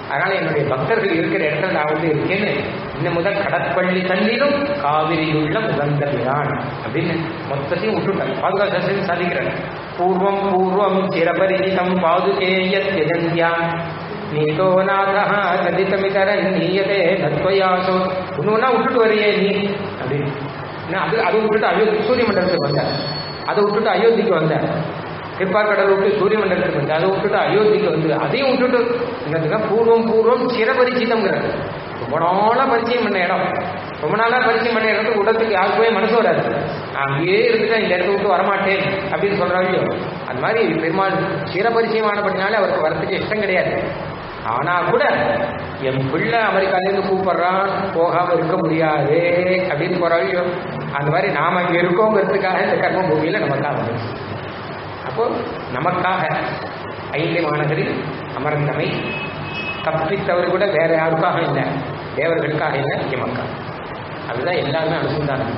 அதனால என்னுடைய பக்தர்கள் இருக்கிற இடத்துல நான் வந்து இருக்கேன்னு இன்னும் முதல் கடற்பள்ளி தள்ளிலும் காவிரியுள்ள முகந்த பிரான் அப்படின்னு மொத்தத்தையும் விட்டுட்டார் பாதுகாப்பு சாதிக்கிறார் பூர்வம் பூர்வம் சிரபரிதம் பாதுகேயத்யஜந்தியா நீதோ நாதா கதிதமிதர நீயதே நத்வயாசோ ஒன்று விட்டுட்டு வரையே நீ அப்படின்னு என்ன அது அதை விட்டுட்டு அயோத்தி சூரிய மண்டலத்துக்கு வந்தார் அதை விட்டுட்டு அயோத்திக்கு வந்தார் திருப்பாக்கடல் விட்டு சூரிய மண்டலத்துக்கு வந்து அதை விட்டுட்டு அயோத்திக்கு வந்து அதையும் விட்டுட்டு என்னதுன்னா பூர்வம் பூர்வம் சிறபரிச்சிதம்ங்கிறார் ரொம்ப நாளா பரிச்சயம் பண்ண இடம் ரொம்ப நாளா பரிச்சயம் பண்ண இடத்துக்கு உடத்துக்கு யாருக்குமே மனசு வராது நான் அங்கேயே இருந்துட்டு இந்த இடத்த விட்டு வரமாட்டேன் அப்படின்னு சொல்றாங்க அந்த மாதிரி பெருமாள் சிறபரிச்சயமானபடினாலே அவருக்கு வரத்துக்கு இஷ்டம் கிடையாது ஆனா கூட என் பிள்ளை அமெரிக்காலேருந்து கூப்பிடுறான் போகாம இருக்க முடியாது அப்படின்னு போறாங்க அந்த மாதிரி நாம அங்க இருக்கோங்கிறதுக்காக இந்த கர்ம பூமியில நமக்காக வந்துச்சு அப்போ நமக்காக ஐந்து மாநகரில் அமர்ந்தமை தப்பித்தவர் கூட வேற யாருக்காக இல்லை தேவர்களுக்காக இல்லை எமக்கா அதுதான் எல்லாருமே அனுசந்தானம்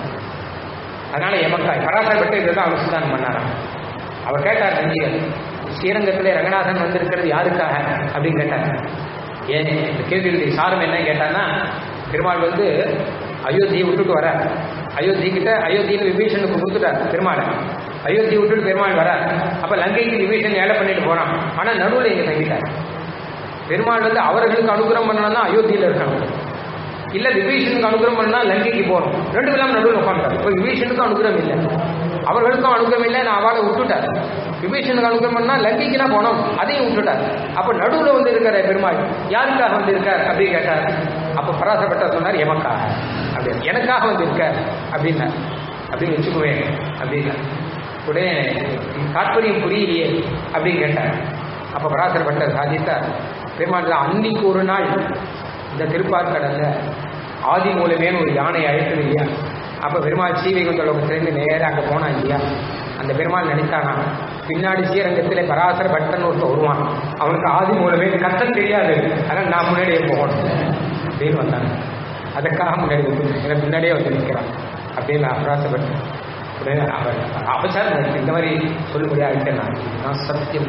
அதனால எமக்காய் பராசர பட்டு இதுதான் அனுசந்தானம் பண்ணாராம் அவர் கேட்டார் நந்திகர் ஸ்ரீரங்கத்திலே ரங்கநாதன் வந்திருக்கிறது யாருக்காக அப்படின்னு கேட்டார் ஏன் இந்த கேள்வியுடைய சாரம் என்ன கேட்டான்னா பெருமாள் வந்து அயோத்தியை விட்டுட்டு வர அயோத்தி கிட்ட அயோத்தின்னு விபீஷனுக்கு கொடுத்துட்டார் பெருமாளை அயோத்தி விட்டுட்டு பெருமாள் வர அப்ப லங்கைக்கு விபீஷன் ஏழை பண்ணிட்டு போறான் ஆனா நடுவில் இங்க தங்கிட்டார் பெருமாள் வந்து அவர்களுக்கு அனுகிரகம் பண்ணணும்னா அயோத்தியில இருக்கணும் இல்ல விபீஷனுக்கு அனுகிரகம் பண்ணா லங்கைக்கு போகணும் ரெண்டு பேரும் நடுவில் உட்காந்துட்டார் இப்போ விபீஷனுக்கும் அனுகிரகம் இல்லை அவர்களுக்கும் அனுகிரகம் இல்லை நான் அவளை விட்டுட்டார் விபீஷனுக்கு அனுகிரகம் பண்ணா லங்கைக்கு தான் போனோம் அதையும் விட்டுட்டார் அப்ப நடுவில் வந்து இருக்கிற பெருமாள் யாருக்காக வந்து இருக்கார் அப்படின்னு கேட்டார் அப்ப பராசப்பட்டார் சொன்னார் எமக்காக அப்படின்னு எனக்காக வந்து இருக்கார் அப்படின்னார் அப்படின்னு வச்சுக்குவேன் அப்படின்னா உடனே தாற்பயம் புரியலையே அப்படின்னு கேட்டார் அப்ப பராசர பட்டர் சாதித்தார் பெருமாள் அன்னைக்கு ஒரு நாள் இந்த திருப்பாற்கடல்ல ஆதி மூலமேனு ஒரு யானை அழைத்தது இல்லையா அப்ப பெருமாள் சீவைகுண்ட லோகத்திலிருந்து நேரா அங்க போனா இல்லையா அந்த பெருமாள் நினைத்தானா பின்னாடி ஸ்ரீரங்கத்திலே பராசர பட்டன் ஒருத்தர் வருவான் அவனுக்கு ஆதி மூலமே கத்தம் தெரியாது ஆனால் நான் முன்னாடியே போகணும் அப்படின்னு வந்தாங்க அதுக்காக முன்னாடி வந்து எனக்கு முன்னாடியே வந்து நிற்கிறான் அப்படின்னு நான் பராசப்பட்டேன் உடனே அவர் அவசரம் இந்த மாதிரி சொல்லுபடியா இருக்கேன் நான் நான் சத்தியம்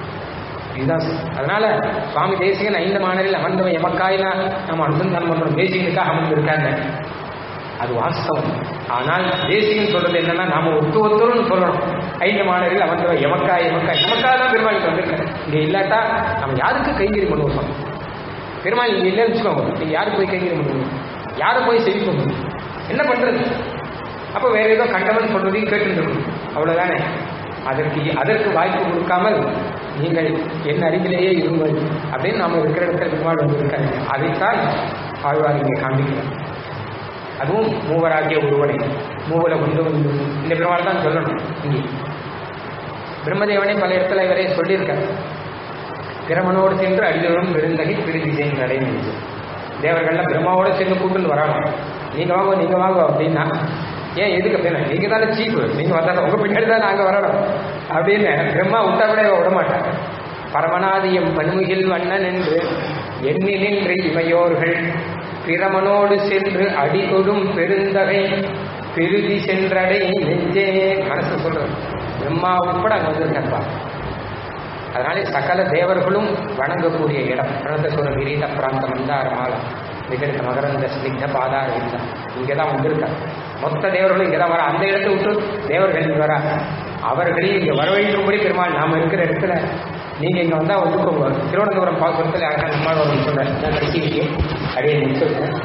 இதுதான் சத்தியம். அதனால சுவாமி தேசிகன் ஐந்து மாணவரில் அமர்ந்தவன் எமக்காயினா நம்ம அனுசந்தானம் பண்றோம் தேசிகனுக்காக அமர்ந்திருக்காங்க அது வாஸ்தவம் ஆனால் தேசிகன் சொல்றது என்னன்னா நாம ஒத்து ஒத்துன்னு சொல்லணும் ஐந்து மாணவர்கள் அமர்ந்தவன் எமக்கா எமக்கா எமக்கா தான் பெருமாளுக்கு வந்திருக்காரு இங்க இல்லாட்டா நம்ம யாருக்கு கைங்கறி பண்ணுவோம் பெருமாள் இங்க இல்லைன்னு வச்சுக்கோங்க நீங்க யாருக்கு போய் கைங்கறி பண்ணுவீங்க யாரை போய் செவி பண்ணுவீங்க என்ன பண்றது அப்ப வேற ஏதோ கண்டவன் சொல்றதையும் கேட்டுருக்கணும் அவ்வளவுதானே அதற்கு அதற்கு வாய்ப்பு கொடுக்காமல் நீங்கள் என் அருகிலேயே இருங்கள் அப்படின்னு நாம இருக்கிற இடத்துல பெருமாள் வந்திருக்காங்க அதைத்தான் ஆழ்வார் இங்கே காண்பிக்கிறார் அதுவும் மூவராகிய ஒருவனை மூவல கொண்டு வந்து இந்த பெருமாள் தான் சொல்லணும் இங்கே பிரம்மதேவனை பல இடத்துல இவரே சொல்லியிருக்கார் பிரமனோடு சென்று அடியோடும் பெருந்தகை பிரிதி செய்கிறடை தேவர்கள்லாம் பிரம்மாவோட சென்று கூட்டுன்னு வராங்க நீங்க வாங்க நீங்க வாங்க அப்படின்னா ஏன் எதுக்கு அப்படின்னா நீங்க தானே சீப்பு நீங்க வந்தா உங்க பின்னாடி தான் நாங்க வரணும் அப்படின்னு பிரம்மா விட்டா கூட இவ விட மாட்டாங்க பரமநாதியம் பன்முகில் வண்ணன் என்று எண்ணி நின்று இமையோர்கள் பிரமனோடு சென்று அடிகொடும் பெருந்தகை பெருதி சென்றடை நெஞ்சே மனசு சொல்றது பிரம்மா உட்பட அங்க வந்திருக்கப்பா அதனாலே சகல தேவர்களும் வணங்கக்கூடிய இடம் பிரணதசுர கிரீட பிராந்த மந்தார மாலை விகரித மகரந்த ஸ்னிக்த பாதார இல்லம் இங்கே தான் வந்திருக்காங்க மொத்த தேவர்களும் இங்கே தான் வர அந்த இடத்தை விட்டு தேவர்கள் இங்க வர அவர்களையும் இங்கே வரவழைக்கும்படி பெருமாள் நாம இருக்கிற இடத்துல நீங்க இங்க வந்தா வந்துக்கோங்க திருவனந்தபுரம் பாசுரத்தில் யாருக்கா நம்மால் வரும் சொல்றேன் நான் கடைசி விஷயம் அடியே முடிச்சிருக்கேன்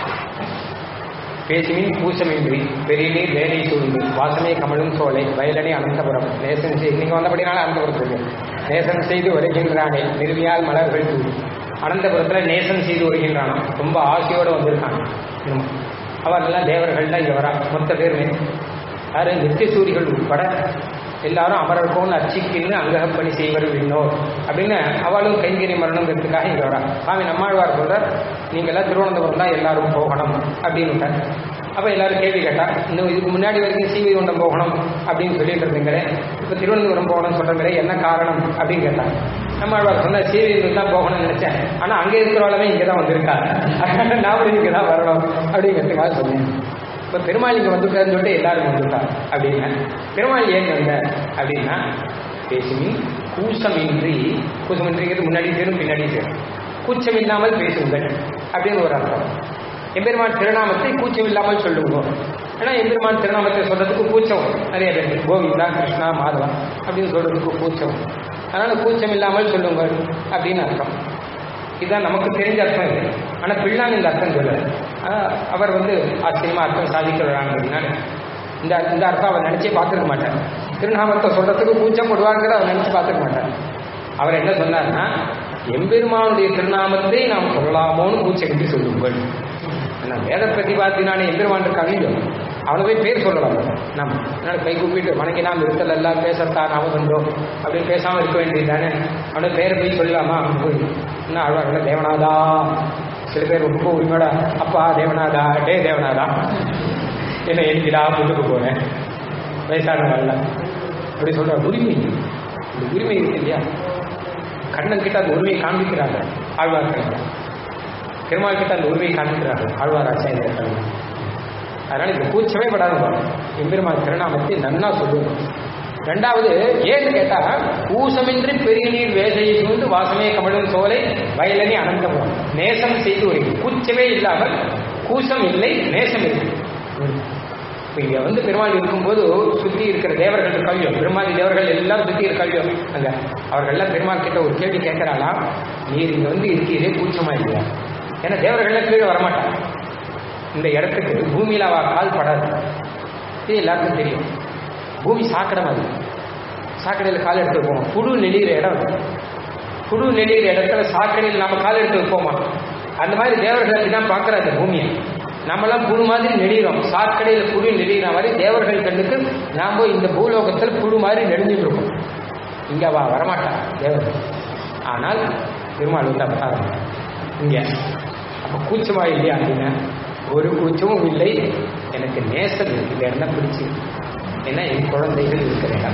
பேசுமின் பூசமின்றி பெரியநீர் வேலை சூழ்ந்து வாசனை கமலும் சோலை வயலனை அனந்தபுரம் நேசன் செய்து நீங்க வந்தபடினால அனந்தபுரம் சொல்லுங்க நேசன் செய்து வருகின்றானே நிறுவியால் மலர்கள் தூவி அனந்தபுரத்துல நேசன் செய்து வருகின்றானா ரொம்ப ஆசையோடு வந்திருக்காங்க அவரெல்லாம் தேவர்கள் தான் இங்க வரா மொத்த பேருமே யாரு நித்தியசூரிகள் உட்பட எல்லாரும் அமரர்கோன் அச்சிக்கின்னு அங்ககப்பணி செய்வர் விண்ணோர் அப்படின்னு அவளும் கைங்கறி மரணங்கிறதுக்காக இங்க வரா சாமி நம்மாழ்வார் சொல்ற நீங்க எல்லாம் திருவனந்தபுரம் தான் எல்லாரும் போகணும் அப்படின்னு அப்ப எல்லாரும் கேள்வி கேட்டா இன்னும் இதுக்கு முன்னாடி வரைக்கும் சீவிகுண்டம் போகணும் அப்படின்னு சொல்லிட்டு இருந்தீங்களே இப்ப திருவனந்தபுரம் போகணும்னு சொல்றீங்களே என்ன காரணம் அப்படின்னு கேட்டாங்க நம்மாழ்வார் சொன்ன சீவிகுண்டம் தான் போகணும்னு நினைச்சேன் ஆனா அங்க இருக்கிறவளவே இங்க தான் வந்திருக்காரு அதனால நாமளும் இங்க தான் வரணும் அப்படிங்கிறதுக்காக சொன்னேன் இப்ப பெருமாள் இங்க வந்துட்டாருன்னு சொல்லிட்டு எல்லாரும் வந்துட்டார் அப்படின்னா பெருமாள் ஏன் வந்த அப்படின்னா பேசுமின் கூசமின்றி கூசமின்றிங்கிறது முன்னாடி சேரும் பின்னாடி சேரும் கூச்சம் இல்லாமல் பேசுங்கள் அப்படின்னு ஒரு அர்த்தம் எம்பெருமான் திருநாமத்தை கூச்சம் இல்லாமல் சொல்லுங்க ஏன்னா எம்பெருமான் திருநாமத்தை சொல்றதுக்கு கூச்சம் நிறைய பேர் கோவிந்தா கிருஷ்ணா மாதவா அப்படின்னு சொல்றதுக்கு கூச்சம் அதனால கூச்சம் இல்லாமல் சொல்லுங்கள் அப்படின்னு அர்த்தம் இதுதான் நமக்கு தெரிஞ்ச அர்த்தம் இது ஆனா பிள்ளான் இந்த அர்த்தம் சொல்லல ஆனா, அவர் வந்து ஆச்சரியமா அர்த்தம் சாதிக்கிறாங்க அப்படின்னா இந்த இந்த அர்த்தம் அவர் நினைச்சே பார்த்துருக்க மாட்டார் திருநாமத்தை சொல்றதுக்கு கூச்சப்படுவாங்கிறத அவர் நினைச்சு பார்த்துக்க மாட்டார் அவர் என்ன சொன்னார்னா எம்பெருமானுடைய திருநாமத்தை நாம் சொல்லலாமோன்னு கூச்சமிட்டு சொல்லுங்கள் ஏன்னா வேத பிரதிபாத்தினான எம்பெருமான் இருக்காங்க அவனை போய் பேர் சொல்லலாம் நம்ம அதனால கை கூப்பிட்டு வணங்கி நாம் இருத்தல் எல்லாம் பேசத்தான் நாம வந்தோம் அப்படின்னு பேசாம இருக்க வேண்டியது தானே அவனை பேரை போய் சொல்லலாமா அவன் போய் என்ன அழுவாங்க தேவனாதா சில பேர் ரொம்ப உரிமையோட அப்பா தேவனாதா டே தேவனாதா என்ன என்கிடா முன்னுக்கு போறேன் வயசானவங்கள அப்படி சொல்ற உரிமை இந்த உரிமை இருக்கு இல்லையா கண்ணன் கிட்ட அந்த உரிமையை காண்பிக்கிறாங்க ஆழ்வார்கள் பெருமாள் கிட்ட அந்த உரிமையை காண்பிக்கிறார்கள் ஆழ்வார் ஆச்சாரியர்கள் அதனால இந்த கூச்சமே படாத எம்பெருமாள் திருநாமத்தை நன்னா சொல்லுவோம் ரெண்டாவது ஏன்னு கேட்டா கூசமின்றி பெரிய நீர் வேசையை சூழ்ந்து வாசமே கமழும் சோலை வயலனி அனந்தமும் நேசம் செய்து ஒரு கூச்சமே இல்லாமல் கூசம் இல்லை நேசம் இல்லை இப்ப இங்க வந்து பெருமாள் இருக்கும்போது சுத்தி இருக்கிற தேவர்கள் இருக்காளியோ பெருமாள் தேவர்கள் எல்லாம் சுத்தி இருக்காளியோ அங்க அவர்கள் எல்லாம் பெருமாள் கிட்ட ஒரு கேள்வி கேட்கிறாளாம் நீர் இங்க வந்து இருக்கீரே கூச்சமா இல்லையா ஏன்னா தேவர்கள்லாம் கீழே வரமாட்டாங்க இந்த இடத்துக்கு பூமியில அவ கால் படாது இது எல்லாருக்கும் தெரியும் பூமி சாக்கடை மாதிரி சாக்கடையில் கால் எடுத்து வைப்போம் புழு நெளிகிற இடம் அது. புழு நெளிகிற இடத்துல சாக்கடையில் நம்ம கால் எடுத்து வைப்போமா அந்த மாதிரி தேவர்கள் அப்படிதான் பார்க்கறாங்க பூமியை நம்மலாம் புழு மாதிரி நெளிகிறோம் சாக்கடையில் புழு நெளிகிற மாதிரி தேவர்கள் கண்ணுக்கு நாம இந்த பூலோகத்தில் புழு மாதிரி நெளிஞ்சிட்டு இருக்கோம் இங்க அவ வரமாட்டான் தேவர்கள் ஆனால் பெருமாள் வந்து அவதாரம் இங்க அப்ப கூச்சமா இல்லையா அப்படின்னா ஒரு கூச்சமும் இல்லை எனக்கு நேசம் இருக்கு இந்த இடம் பிடிச்சி ஏன்னா என் குழந்தைகள் இருக்கிற இடம்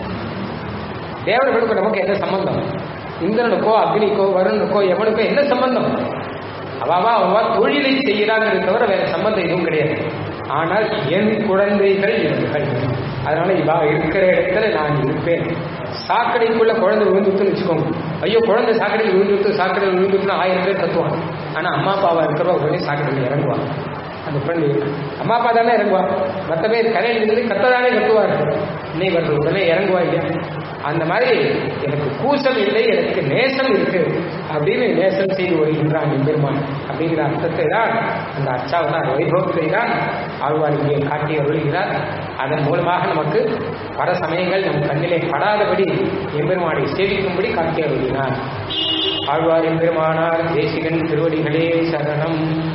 தேவர்களுக்கு நமக்கு என்ன சம்பந்தம் இந்திரனுக்கோ அக்னிக்கோ வருணுக்கோ எவனுக்கோ என்ன சம்பந்தம் அவாவா அவா தொழிலை செய்யறாங்கிறத தவிர வேற சம்பந்தம் எதுவும் கிடையாது ஆனால் என் குழந்தைகள் இவர்கள் அதனால இவா இருக்கிற இடத்துல நான் இருப்பேன் சாக்கடைக்குள்ள குழந்தை விழுந்துட்டுன்னு வச்சுக்கோங்க ஐயோ குழந்தை சாக்கடையில் விழுந்துட்டு சாக்கடையில் விழுந்துட்டுன்னு ஆயிரம் பேர் கத்துவாங்க ஆனா அம்மா அப்பாவா இருக்கிறவா உடனே சாக்கடையில் இறங்குவாங்க அந்த ஃப்ரெண்டு அம்மா அப்பா தானே இறங்குவா மற்ற பேர் கரையில் இருந்து கத்ததானே கத்துவாரு நீ வந்து உடனே இறங்குவா இல்லையா அந்த மாதிரி எனக்கு கூசம் இல்லை எனக்கு நேசம் இருக்கு அப்படின்னு நேசம் செய்து வருகின்றான் எம்பெருமான் அப்படிங்கிற அர்த்தத்தை தான் அந்த அச்சாவதார் வைபவத்தை தான் ஆழ்வார் இங்கே காட்டி அருள்கிறார் அதன் மூலமாக நமக்கு பல சமயங்கள் நம் கண்ணிலே படாதபடி எம்பெருமானை சேவிக்கும்படி காட்டி அருளினார் ஆழ்வார் எம்பெருமானார் தேசிகன் திருவடிகளே சரணம்